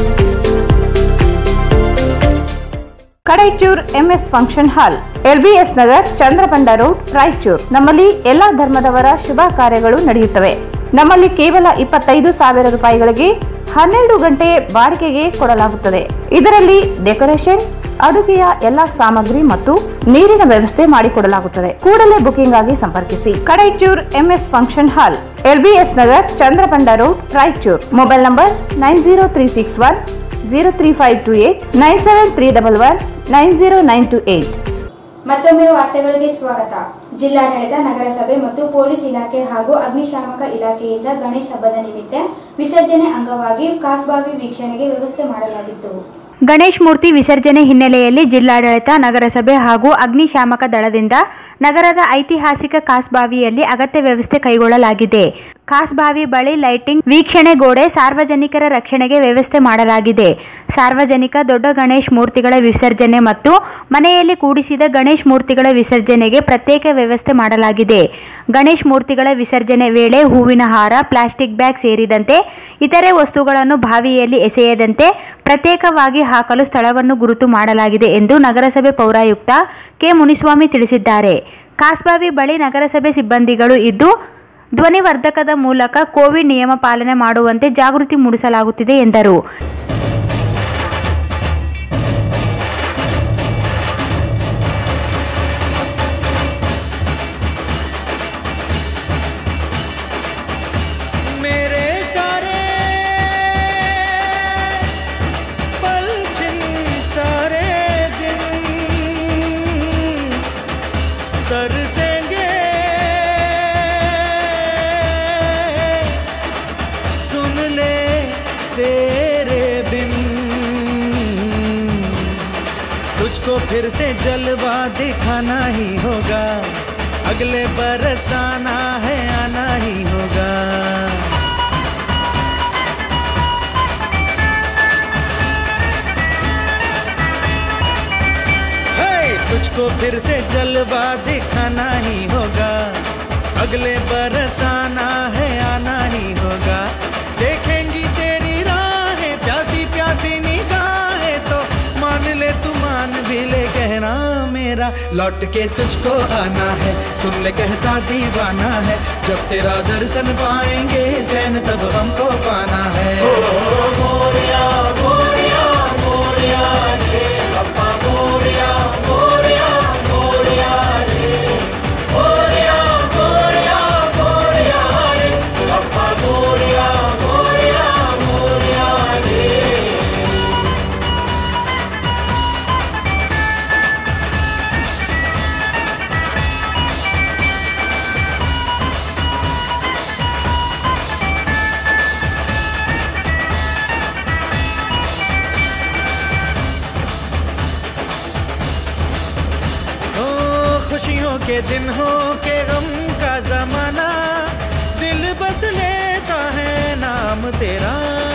Kadaichur MS function hall LBS Nagar Chandrabanda road Raichur ನಮ್ಮಲ್ಲಿ ಎಲ್ಲಾ ಧರ್ಮದವರ ಶುಭ ಕಾರ್ಯಗಳು ನಡೆಯುತ್ತವೆ ನಮ್ಮಲ್ಲಿ ಕೇವಲ ಇಪ್ಪತ್ತೈದು ಸಾವಿರ ರೂಪಾಯಿಗಳಿಗೆ ಹನ್ನೆರಡು ಗಂಟೆ ಬಾಡಿಗೆಗೆ ಕೊಡಲಾಗುತ್ತದೆ ಇದರಲ್ಲಿ ಡೆಕೋರೇಷನ್ ಅಡುಗೆಯ ಎಲ್ಲಾ ಸಾಮಗ್ರಿ ಮತ್ತು ನೀರಿನ ವ್ಯವಸ್ಥೆ ಮಾಡಿಕೊಡಲಾಗುತ್ತದೆ ಕೂಡಲೇ ಬುಕಿಂಗ್ ಆಗಿ ಸಂಪರ್ಕಿಸಿ Kadaichur MS function hall LBS Nagar Chandrabanda road Raichur mobile number nine zero three six one zero three five two eight nine seven three double one nine zero nine two eight ಮತ್ತೊಮ್ಮೆ ವಾರ್ತೆಗಳಿಗೆ ಸ್ವಾಗತ ಜಿಲ್ಲಾಡಳಿತ ನಗರಸಭೆ ಮತ್ತು ಪೊಲೀಸ್ ಇಲಾಖೆ ಹಾಗೂ ಅಗ್ನಿಶಾಮಕ ಇಲಾಖೆಯಿಂದ ಗಣೇಶ ಹಬ್ಬದ ನಿಮಿತ್ತ ವಿಸರ್ಜನೆ ಅಂಗವಾಗಿ ಕಾಸ್ಬಾವಿ ವೀಕ್ಷಣೆಗೆ ವ್ಯವಸ್ಥೆ ಮಾಡಲಾಗಿತ್ತು ಗಣೇಶ್ ಮೂರ್ತಿ ವಿಸರ್ಜನೆ ಹಿನ್ನೆಲೆಯಲ್ಲಿ ಜಿಲ್ಲಾಡಳಿತ ನಗರಸಭೆ ಹಾಗೂ ಅಗ್ನಿಶಾಮಕ ದಳದಿಂದ ನಗರದ ಐತಿಹಾಸಿಕ ಕಾಸ್ಬಾವಿಯಲ್ಲಿ ಅಗತ್ಯ ವ್ಯವಸ್ಥೆ ಕೈಗೊಳ್ಳಲಾಗಿದೆ ಕಾಸ್ಬಾವಿ ಬಳಿ ಲೈಟಿಂಗ್ ವೀಕ್ಷಣೆ ಗೋಡೆ ಸಾರ್ವಜನಿಕರ ರಕ್ಷಣೆಗೆ ವ್ಯವಸ್ಥೆ ಮಾಡಲಾಗಿದೆ ಸಾರ್ವಜನಿಕ ದೊಡ್ಡ ಗಣೇಶ್ ಮೂರ್ತಿಗಳ ವಿಸರ್ಜನೆ ಮತ್ತು ಮನೆಯಲ್ಲಿ ಕೂಡಿಸಿದ ಗಣೇಶ್ ಮೂರ್ತಿಗಳ ವಿಸರ್ಜನೆಗೆ ಪ್ರತ್ಯೇಕ ವ್ಯವಸ್ಥೆ ಮಾಡಲಾಗಿದೆ ಗಣೇಶ್ ಮೂರ್ತಿಗಳ ವಿಸರ್ಜನೆ ವೇಳೆ ಹೂವಿನ ಹಾರ ಪ್ಲಾಸ್ಟಿಕ್ ಬ್ಯಾಗ್ ಸೇರಿದಂತೆ ಇತರೆ ವಸ್ತುಗಳನ್ನು ಬಾವಿಯಲ್ಲಿ ಎಸೆಯದಂತೆ ಪ್ರತ್ಯೇಕವಾಗಿ ಹಾಕಲು ಸ್ಥಳವನ್ನು ಗುರುತು ಮಾಡಲಾಗಿದೆ ಎಂದು ನಗರಸಭೆ ಪೌರಾಯುಕ್ತ ಕೆ ಮುನಿಸ್ವಾಮಿ ತಿಳಿಸಿದ್ದಾರೆ ಕಾಸ್ಬಾವಿ ಬಳಿ ನಗರಸಭೆ ಸಿಬ್ಬಂದಿಗಳು ಇದ್ದು ಧ್ವನಿವರ್ಧಕದ ಮೂಲಕ ಕೋವಿಡ್ ನಿಯಮ ಪಾಲನೆ ಮಾಡುವಂತೆ ಜಾಗೃತಿ ಮೂಡಿಸಲಾಗುತ್ತಿದೆ ಎಂದರು मेरे सारे पल छिन सारे दिन तरसेंगे सुन ले तेरे बिन तुझको फिर से जलवा दिखाना ही होगा अगले बरस आना है आना ही होगा हे, तुझको फिर से जलवा दिखाना ही होगा अगले बरस आना है आना ही होगा देखेंगी तेरी राहें प्यासी प्यासी निगाहें तो मान ले तू मान भी ले कहना मेरा लौट के तुझको आना है सुन ले कहता दीवाना है जब तेरा दर्शन पाएंगे चैन तब हमको पाना है ओ, मोरिया मोरिया मोरिया रे अप्पा मोरिया मोरिया मोरिया रे मोरिया मोरिया मोरिया रे के दिन हो के गम का जमाना दिल बस लेता है नाम तेरा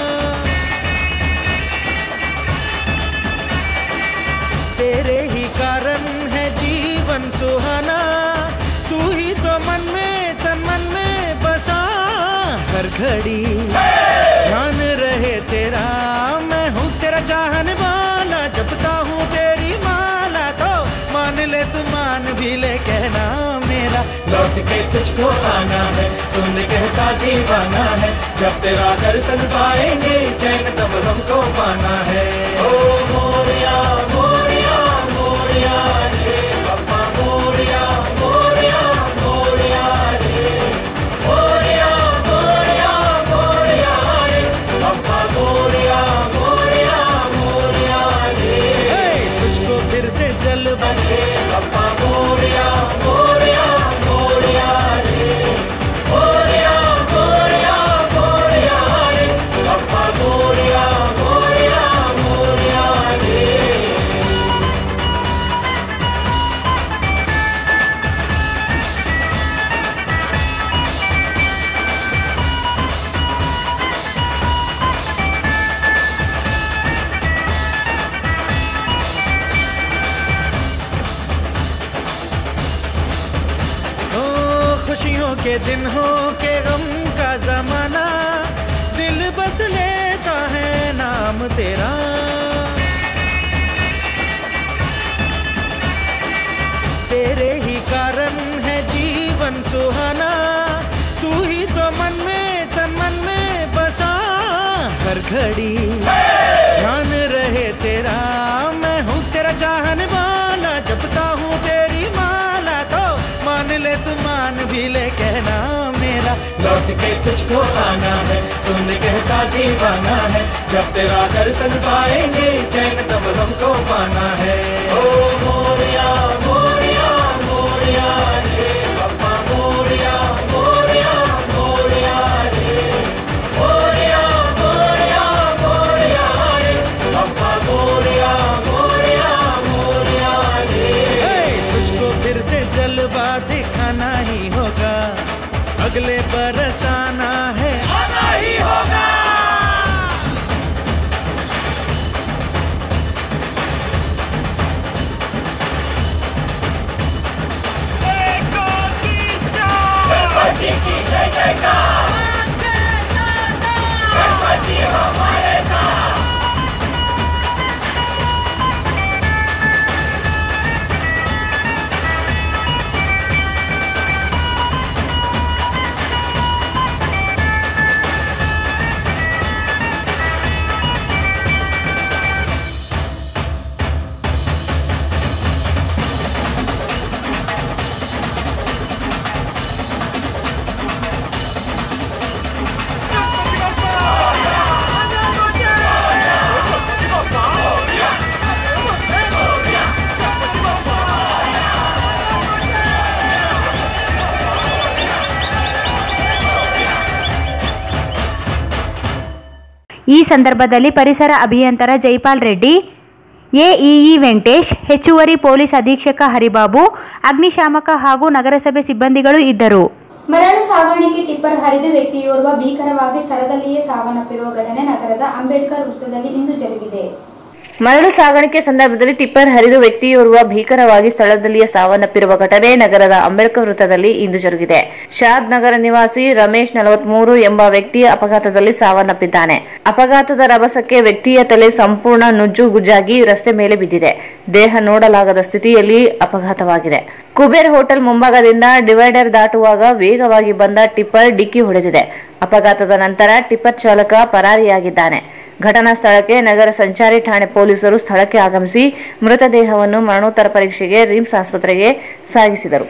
तेरे ही कारण है जीवन सुहाना तू ही तो मन में तन मन में बसा हर घड़ी ध्यान रहे तेरा मैं हूँ तेरा चाहने वाला जपता हूँ तेरी माला तो मान ले तू मान भी ले कहना मेरा लौट के तुझको आना है सुन कहता दीवाना है जब तेरा दर्शन पाएंगे चैन तब हमको पाना है ओ मोरिया मोरिया मोरिया रे पप्पा मोरिया मोरिया मोरिया रे मोरिया मोरिया मोरिया रे पप्पा मोरिया मोरिया मोरिया रे हे, तुझको फिर से जल बने पप्पा मोरिया मोरिया मोरिया रे मोरिया मोरिया मोरिया रे पप्पा मोरिया मोरिया मोरिया रे ओ खुशियों के दिन हो के गम का जमाना दिल बस लेता है नाम तेरा तेरे ही कारण है जीवन सुहाना तू ही तो मन में तन मन में बसा हर घड़ी ध्यान रहे तेरा मैं हूँ तेरा चाहने वाला जपता हूँ तेरी माला तो मान ले तू मान भी ले कहना मेरा लौट के तुझको आना है सुन कहता दीवाना है जब तेरा दर्शन पाएंगे चैन तब हमको पाना है ओ मोरिया मोरिया मोरिया रे पप्पा मोरिया मोरिया मोरिया रे मोरिया मोरिया मोरिया रे पप्पा मोरिया मोरिया मोरिया रे हे, तुझको फिर से जलवा दिखाना ही होगा अगले बरस आना है आना ही होगा गणपति की जय जयकार गणपति हमारे साथ ಈ ಸಂದರ್ಭದಲ್ಲಿ ಪರಿಸರ ಅಭಿಯಂತರ ಜೈಪಾಲ್ ರೆಡ್ಡಿ ಎಇಇ ವೆಂಕಟೇಶ್ ಹೆಚ್ಚುವರಿ ಪೊಲೀಸ್ ಅಧೀಕ್ಷಕ ಹರಿಬಾಬು ಅಗ್ನಿಶಾಮಕ ಹಾಗೂ ನಗರಸಭೆ ಸಿಬ್ಬಂದಿಗಳು ಇದ್ದರು ಮರಳು ಸಾಗಾಣಿಕೆ ಟಿಪ್ಪರ್ ಹರಿದು ವ್ಯಕ್ತಿಯೋರ್ವ ಭೀಕರವಾಗಿ ಸ್ಥಳದಲ್ಲಿಯೇ ಸಾವನ್ನಪ್ಪಿರುವ ಘಟನೆ ನಗರದ ಅಂಬೇಡ್ಕರ್ ವೃತ್ತದಲ್ಲಿ ಇಂದು ಜರುಗಿದೆ ಮರಳು ಸಾಗಾಣಿಕೆ ಸಂದರ್ಭದಲ್ಲಿ ಟಿಪ್ಪರ್ ಹರಿದು ವ್ಯಕ್ತಿಯೋರ್ವ ಭೀಕರವಾಗಿ ಸ್ಥಳದಲ್ಲಿಯೇ ಸಾವನ್ನಪ್ಪಿರುವ ಘಟನೆ ನಗರದ ಅಂಬೇಡ್ಕರ್ ವೃತ್ತದಲ್ಲಿ ಇಂದು ಜರುಗಿದೆ ಶಾದ್ ನಗರ ನಿವಾಸಿ ರಮೇಶ್ ನಲವತ್ಮೂರು ಎಂಬ ವ್ಯಕ್ತಿ ಅಪಘಾತದಲ್ಲಿ ಸಾವನ್ನಪ್ಪಿದ್ದಾನೆ ಅಪಘಾತದ ರಭಸಕ್ಕೆ ವ್ಯಕ್ತಿಯ ತಲೆ ಸಂಪೂರ್ಣ ನುಜ್ಜುಗುಜ್ಜಾಗಿ ರಸ್ತೆ ಮೇಲೆ ಬಿದ್ದಿದೆ ದೇಹ ನೋಡಲಾಗದ ಸ್ಥಿತಿಯಲ್ಲಿ ಅಪಘಾತವಾಗಿದೆ ಕುಬೇರ್ ಹೋಟೆಲ್ ಮುಂಭಾಗದಿಂದ ಡಿವೈಡರ್ ದಾಟುವಾಗ ವೇಗವಾಗಿ ಬಂದ ಟಿಪ್ಪರ್ ಡಿಕ್ಕಿ ಹೊಡೆದಿದೆ ಅಪಘಾತದ ನಂತರ ಟಿಪ್ಪರ್ ಚಾಲಕ ಪರಾರಿಯಾಗಿದ್ದಾನೆ ಘಟನಾ ಸ್ಥಳಕ್ಕೆ ನಗರ ಸಂಚಾರಿ ಠಾಣೆ ಪೊಲೀಸರು ಸ್ಥಳಕ್ಕೆ ಆಗಮಿಸಿ ಮೃತದೇಹವನ್ನು ಮರಣೋತ್ತರ ಪರೀಕ್ಷೆಗೆ ರಿಮ್ಸ್ ಆಸ್ಪತ್ರೆಗೆ ಸಾಗಿಸಿದರು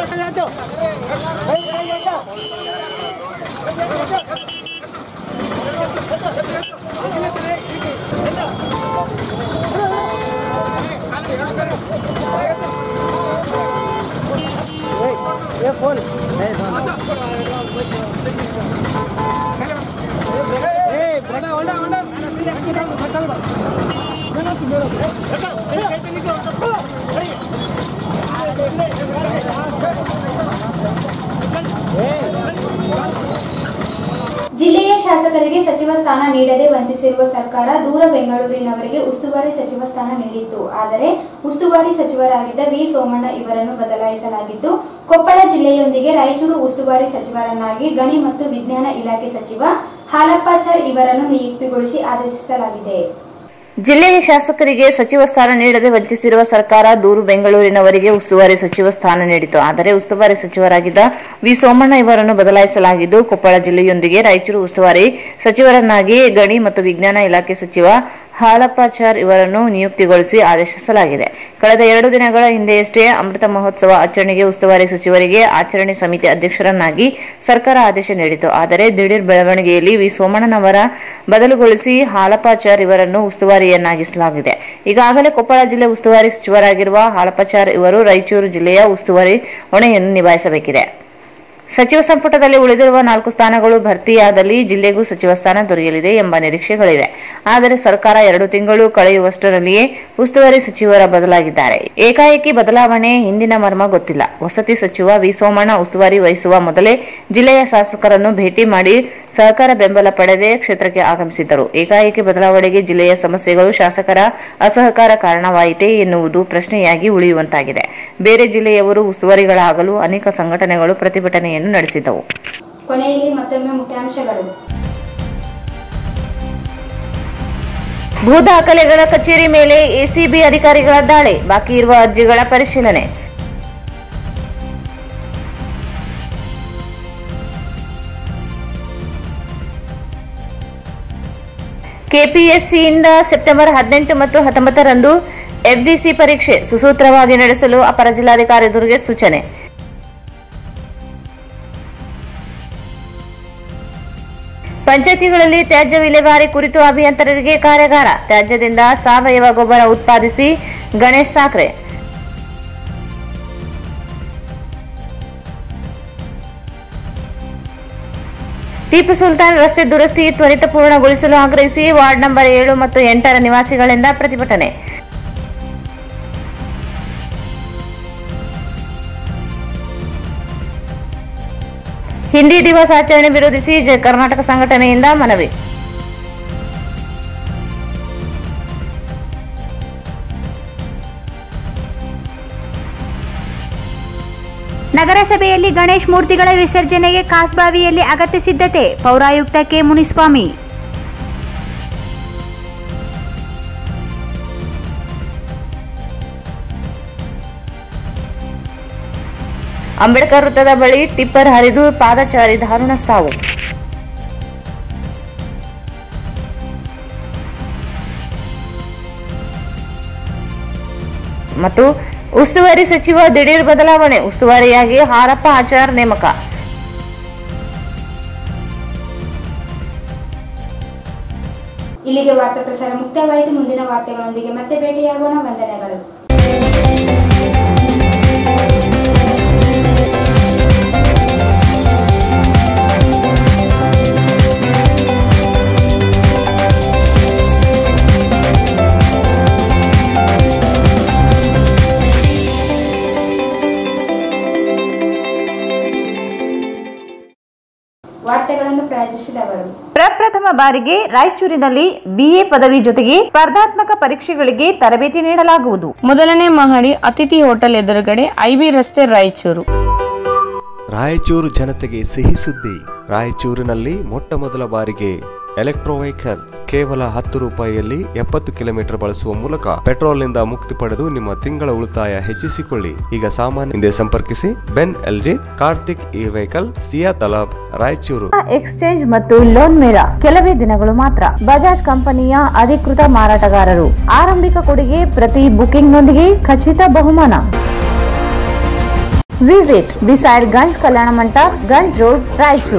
ಜಿಲ್ಲೆಯ ಶಾಸಕರಿಗೆ ಸಚಿವ ಸ್ಥಾನ ನೀಡದೆ ವಂಚಿಸಿರುವ ಸರ್ಕಾರ ದೂರ ಬೆಂಗಳೂರಿನವರಿಗೆ ಉಸ್ತುವಾರಿ ಸಚಿವ ಸ್ಥಾನ ನೀಡಿತ್ತು ಆದರೆ ಉಸ್ತುವಾರಿ ಸಚಿವರಾಗಿದ್ದ ವಿ ಸೋಮಣ್ಣ ಇವರನ್ನು ಬದಲಾಯಿಸಲಾಗಿದ್ದು ಕೊಪ್ಪಳ ಜಿಲ್ಲೆಯೊಂದಿಗೆ ರಾಯಚೂರು ಉಸ್ತುವಾರಿ ಸಚಿವರನ್ನಾಗಿ ಗಣಿ ಮತ್ತು ವಿಜ್ಞಾನ ಇಲಾಖೆ ಸಚಿವ ಹಾಲಪ್ಪಾಚಾರ್ ಇವರನ್ನು ನಿಯುಕ್ತಿಗೊಳಿಸಿ ಆದೇಶಿಸಲಾಗಿದೆ ಜಿಲ್ಲೆಯ ಶಾಸಕರಿಗೆ ಸಚಿವ ಸ್ಥಾನ ನೀಡದೆ ವಂಚಿಸಿರುವ ಸರ್ಕಾರ ದೂರು ಬೆಂಗಳೂರಿನವರಿಗೆ ಉಸ್ತುವಾರಿ ಸಚಿವ ಸ್ಥಾನ ನೀಡಿತು ಆದರೆ ಉಸ್ತುವಾರಿ ಸಚಿವರಾಗಿದ್ದ ವಿ ಸೋಮಣ್ಣ ಇವರನ್ನು ಬದಲಾಯಿಸಲಾಗಿದ್ದು ಕೊಪ್ಪಳ ಜಿಲ್ಲೆಯೊಂದಿಗೆ ರಾಯಚೂರು ಉಸ್ತುವಾರಿ ಸಚಿವರನ್ನಾಗಿ ಗಣಿ ಮತ್ತು ವಿಜ್ಞಾನ ಇಲಾಖೆ ಸಚಿವ ಹಾಲಪ್ಪಾಚಾರ್ ಇವರನ್ನು ನಿಯುಕ್ತಿಗೊಳಿಸಿ ಆದೇಶಿಸಲಾಗಿದೆ ಕಳೆದ ಎರಡು ದಿನಗಳ ಹಿಂದೆಯಷ್ಟೇ ಅಮೃತ ಮಹೋತ್ಸವ ಆಚರಣೆಗೆ ಉಸ್ತುವಾರಿ ಸಚಿವರಿಗೆ ಆಚರಣೆ ಸಮಿತಿ ಅಧ್ಯಕ್ಷರನ್ನಾಗಿ ಸರ್ಕಾರ ಆದೇಶ ನೀಡಿತು ಆದರೆ ದಿಢೀರ್ ಬೆಳವಣಿಗೆಯಲ್ಲಿ ವಿ ಸೋಮಣ್ಣನವರ ಬದಲುಗೊಳಿಸಿ ಹಾಲಪ್ಪಾಚಾರ್ ಇವರನ್ನು ಉಸ್ತುವಾರಿಯನ್ನಾಗಿಸಲಾಗಿದೆ ಈಗಾಗಲೇ ಕೊಪ್ಪಳ ಜಿಲ್ಲೆ ಉಸ್ತುವಾರಿ ಸಚಿವರಾಗಿರುವ ಹಾಲಪ್ಪಾಚಾರ್ ಇವರು ರಾಯಚೂರು ಜಿಲ್ಲೆಯ ಉಸ್ತುವಾರಿ ಹೊಣೆಯನ್ನು ನಿಭಾಯಿಸಬೇಕಿದೆ ಸಚಿವ ಸಂಪುಟದಲ್ಲಿ ಉಳಿದಿರುವ ನಾಲ್ಕು ಸ್ಥಾನಗಳು ಭರ್ತಿಯಾದಲ್ಲಿ ಜಿಲ್ಲೆಗೂ ಸಚಿವ ಸ್ಥಾನ ದೊರೆಯಲಿದೆ ಎಂಬ ನಿರೀಕ್ಷೆಗಳಿವೆ ಆದರೆ ಸರ್ಕಾರ ಎರಡು ತಿಂಗಳು ಕಳೆಯುವಷ್ಟರಲ್ಲಿಯೇ ಉಸ್ತುವಾರಿ ಸಚಿವರ ಬದಲಾಗಿದ್ದಾರೆ ಏಕಾಏಕಿ ಬದಲಾವಣೆ ಹಿಂದಿನ ಮರ್ಮ ಗೊತ್ತಿಲ್ಲ ವಸತಿ ಸಚಿವ ವಿ ಸೋಮಣ್ಣ ಉಸ್ತುವಾರಿ ವಹಿಸುವ ಮೊದಲೇ ಜಿಲ್ಲೆಯ ಶಾಸಕರನ್ನು ಭೇಟಿ ಮಾಡಿ ಸಹಕಾರ ಬೆಂಬಲ ಪಡೆದೇ ಕ್ಷೇತ್ರಕ್ಕೆ ಆಗಮಿಸಿದ್ದರು ಏಕಾಏಕಿ ಬದಲಾವಣೆಗೆ ಜಿಲ್ಲೆಯ ಸಮಸ್ಯೆಗಳು ಶಾಸಕರ ಅಸಹಕಾರ ಕಾರಣವಾಯಿತೇ ಎನ್ನುವುದು ಪ್ರಶ್ನೆಯಾಗಿ ಉಳಿಯುವಂತಾಗಿದೆ ಬೇರೆ ಜಿಲ್ಲೆಯವರು ಉಸ್ತುವಾರಿಗಳಾಗಲು ಅನೇಕ ಸಂಘಟನೆಗಳು ಪ್ರತಿಭಟನೆಯನ್ನು ನಡೆಸಿದವು ಕೊನೆಯಲ್ಲಿ ಮತ್ತೊಮ್ಮೆ ಮುಖ್ಯಾಂಶಗಳು ಭೂ ದಾಖಲೆಗಳ ಕಚೇರಿ ಮೇಲೆ ಎಸಿಬಿ ಅಧಿಕಾರಿಗಳ ದಾಳಿ ಬಾಕಿ ಇರುವ ಅರ್ಜಿಗಳ ಪರಿಶೀಲನೆ ಕೆಪಿಎಸ್ಸಿಯಿಂದ ಸೆಪ್ಟೆಂಬರ್ ಹದಿನೆಂಟು ಮತ್ತು ಹತ್ತೊಂಬತ್ತರಂದು ಎಫ್ಡಿಸಿ ಪರೀಕ್ಷೆ ಸುಸೂತ್ರವಾಗಿ ನಡೆಸಲು ಅಪರ ಜಿಲ್ಲಾಧಿಕಾರಿ ದುರ್ಗೆ ಸೂಚನೆ ಪಂಚಾಯತಿಗಳಲ್ಲಿ ತ್ಯಾಜ್ಯ ವಿಲೇವಾರಿ ಕುರಿತು ಅಭಿಯಂತರರಿಗೆ ಕಾರ್ಯಾಗಾರ ತ್ಯಾಜ್ಯದಿಂದ ಸಾವಯವ ಗೊಬ್ಬರ ಉತ್ಪಾದಿಸಿ ಗಣೇಶ್ ಸಾಕ್ರೆ ಟಿಪ್ಪು ಸುಲ್ತಾನ್ ರಸ್ತೆ ದುರಸ್ತಿ ತ್ವರಿತ ಪೂರ್ಣಗೊಳಿಸಲು ಆಗ್ರಹಿಸಿ ವಾರ್ಡ್ ನಂಬರ್ ಏಳು ಮತ್ತು ಎಂಟರ ನಿವಾಸಿಗಳಿಂದ ಪ್ರತಿಭಟನೆ ಹಿಂದಿ ದಿವಸ ಆಚರಣೆ ವಿರೋಧಿಸಿ ಜ- ಕರ್ನಾಟಕ ಸಂಘಟನೆಯಿಂದ ಮನವಿ ನಗರಸಭೆಯಲ್ಲಿ ಗಣೇಶ್ ಮೂರ್ತಿಗಳ ವಿಸರ್ಜನೆಗೆ ಕಾಸ್ಬಾವಿಯಲ್ಲಿ ಅಗತ್ಯ ಸಿದ್ಧತೆ ಪೌರಾಯುಕ್ತ ಕೆ ಮುನಿಸ್ವಾಮಿ ಅಂಬೇಡ್ಕರ್ ವೃತ್ತದ ಬಳಿ ಟಿಪ್ಪರ್ ಹರಿದು ಪಾದಚಾರಿ ದಾರುಣ ಸಾವು ಮತ್ತು ಉಸ್ತುವಾರಿ ಸಚಿವ ದಿಢೀರ್ ಬದಲಾವಣೆ ಉಸ್ತುವಾರಿಯಾಗಿ ಹಾರಪ್ಪ ಆಚಾರ್ ನೇಮಕ ಇಲ್ಲಿಗೆ ವಾರ್ತಾ ಪ್ರಸಾರ ಮುಕ್ತಾಯವಾಯಿತು ಮುಂದಿನ ವಾರ್ತೆಗಳೊಂದಿಗೆ ಮತ್ತೆ ಭೇಟಿಯಾಗೋಣ ವಂದನೆಗಳು ವಾರ್ತೆಗಳನ್ನು ಪ್ರಾಯೋಜಿಸಿದವರು ಪ್ರಪ್ರಥಮ ಬಾರಿಗೆ ರಾಯಚೂರಿನಲ್ಲಿ ಬಿಎ ಪದವಿ ಜೊತೆಗೆ ಸ್ಪರ್ಧಾತ್ಮಕ ಪರೀಕ್ಷೆಗಳಿಗೆ ತರಬೇತಿ ನೀಡಲಾಗುವುದು ಮೊದಲನೇ ಮಹಡಿ ಅತಿಥಿ ಹೋಟೆಲ್ ಎದುರುಗಡೆ ಐಬಿ ರಸ್ತೆ ರಾಯಚೂರು ರಾಯಚೂರು ಜನತೆಗೆ ಸಿಹಿ ಸುದ್ದಿ ರಾಯಚೂರಿನಲ್ಲಿ ಮೊಟ್ಟ ಮೊದಲ ಬಾರಿಗೆ ಎಲೆಕ್ಟ್ರೋ ವೆಹಿಕಲ್ ಕೇವಲ ಹತ್ತು ರೂಪಾಯಿಯಲ್ಲಿ ಎಪ್ಪತ್ತು ಕಿಲೋಮೀಟರ್ ಬಳಸುವ ಮೂಲಕ ಪೆಟ್ರೋಲ್ನಿಂದ ಮುಕ್ತಿ ಪಡೆದು ನಿಮ್ಮ ತಿಂಗಳ ಉಳಿತಾಯ ಹೆಚ್ಚಿಸಿಕೊಳ್ಳಿ ಈಗ ಸಾಮಾನ್ಯ ಹಿಂದೆ ಸಂಪರ್ಕಿಸಿ Benling Karthik e vehicle Siya Talab Raichur exchange ಮತ್ತು ಲೋನ್ ಮೇಳ ಕೆಲವೇ ದಿನಗಳು ಮಾತ್ರ ಬಜಾಜ್ ಕಂಪನಿಯ ಅಧಿಕೃತ ಮಾರಾಟಗಾರರು ಆರಂಭಿಕ ಕೊಡುಗೆ ಪ್ರತಿ ಬುಕಿಂಗ್ನೊಂದಿಗೆ ಖಚಿತ ಬಹುಮಾನ Visit beside Ganj Kalyana Mandap, Ganj Road, Raichur.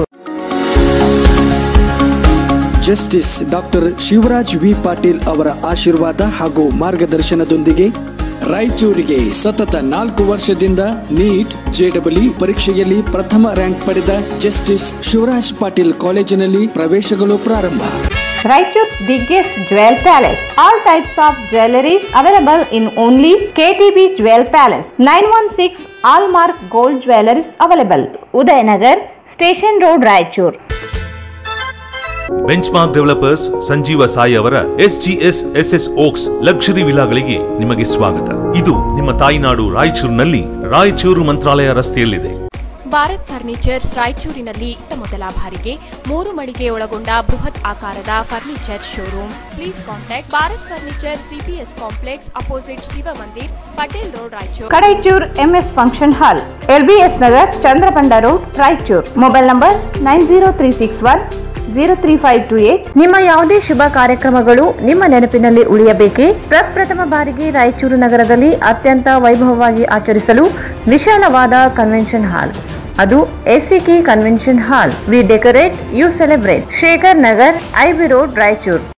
Justice doctor Shivraj V Patil ಅವರ ಆಶೀರ್ವಾದ ಹಾಗೂ ಮಾರ್ಗದರ್ಶನದೊಂದಿಗೆ ರಾಯಚೂರಿಗೆ ಸತತ ನಾಲ್ಕು ವರ್ಷದಿಂದ ನೀಟ್ ಜೆಡಬ್ಲ್ಯೂ ಪರೀಕ್ಷೆಯಲ್ಲಿ ಪ್ರಥಮ ರ್ಯಾಂಕ್ ಪಡೆದ ಜಸ್ಟಿಸ್ ಶಿವರಾಜ್ ಪಾಟೀಲ್ ಕಾಲೇಜಿನಲ್ಲಿ ಪ್ರವೇಶಗಳು ಪ್ರಾರಂಭ Raichur's biggest jewel palace. All types of jewelries available in only KTB Jewel Palace. 916 Allmark Gold Jewelries available. Udayanagar, Station Road, Raichur. Benchmark developers Sanjeeva Sai ಅವರ S G S S S Oaks luxury ವಿಲಾಗಳಿಗೆ ನಿಮಗೆ ಸ್ವಾಗತ ಇದು ನಿಮ್ಮ ತಾಯಿನಾಡು ರಾಯಚೂರಿನಲ್ಲಿ ರಾಯಚೂರು ಮಂತ್ರಾಲಯ ರಸ್ತೆಯಲ್ಲಿದೆ Bharat furnitures ರಾಯಚೂರಿನಲ್ಲಿ ಇತ್ತ ಮೊದಲ ಬಾರಿಗೆ ಮೂರು ಮಳಿಗೆ ಒಳಗೊಂಡ ಬೃಹತ್ ಆಕಾರದ furniture showroom please contact Bharat furniture CPS complex opposite Shiva Mandir Patel road Raichur Kadaichur MS Function Hall, LBS Nagar, Chandrapanda Road, Raichur. Mobile number 90361 03528. ನಿಮ್ಮ ಯಾವುದೇ ಶುಭ ಕಾರ್ಯಕ್ರಮಗಳು ನಿಮ್ಮ ನೆನಪಿನಲ್ಲಿ ಉಳಿಯಬೇಕೇ ಪ್ರಪ್ರಥಮ ಬಾರಿಗೆ ರಾಯಚೂರು ನಗರದಲ್ಲಿ ಅತ್ಯಂತ ವೈಭವವಾಗಿ ಆಚರಿಸಲು ವಿಶಾಲವಾದ ಕನ್ವೆನ್ಷನ್ ಹಾಲ್ ಅದು ACK convention hall we decorate you celebrate Shekhar Nagar IB road Raichur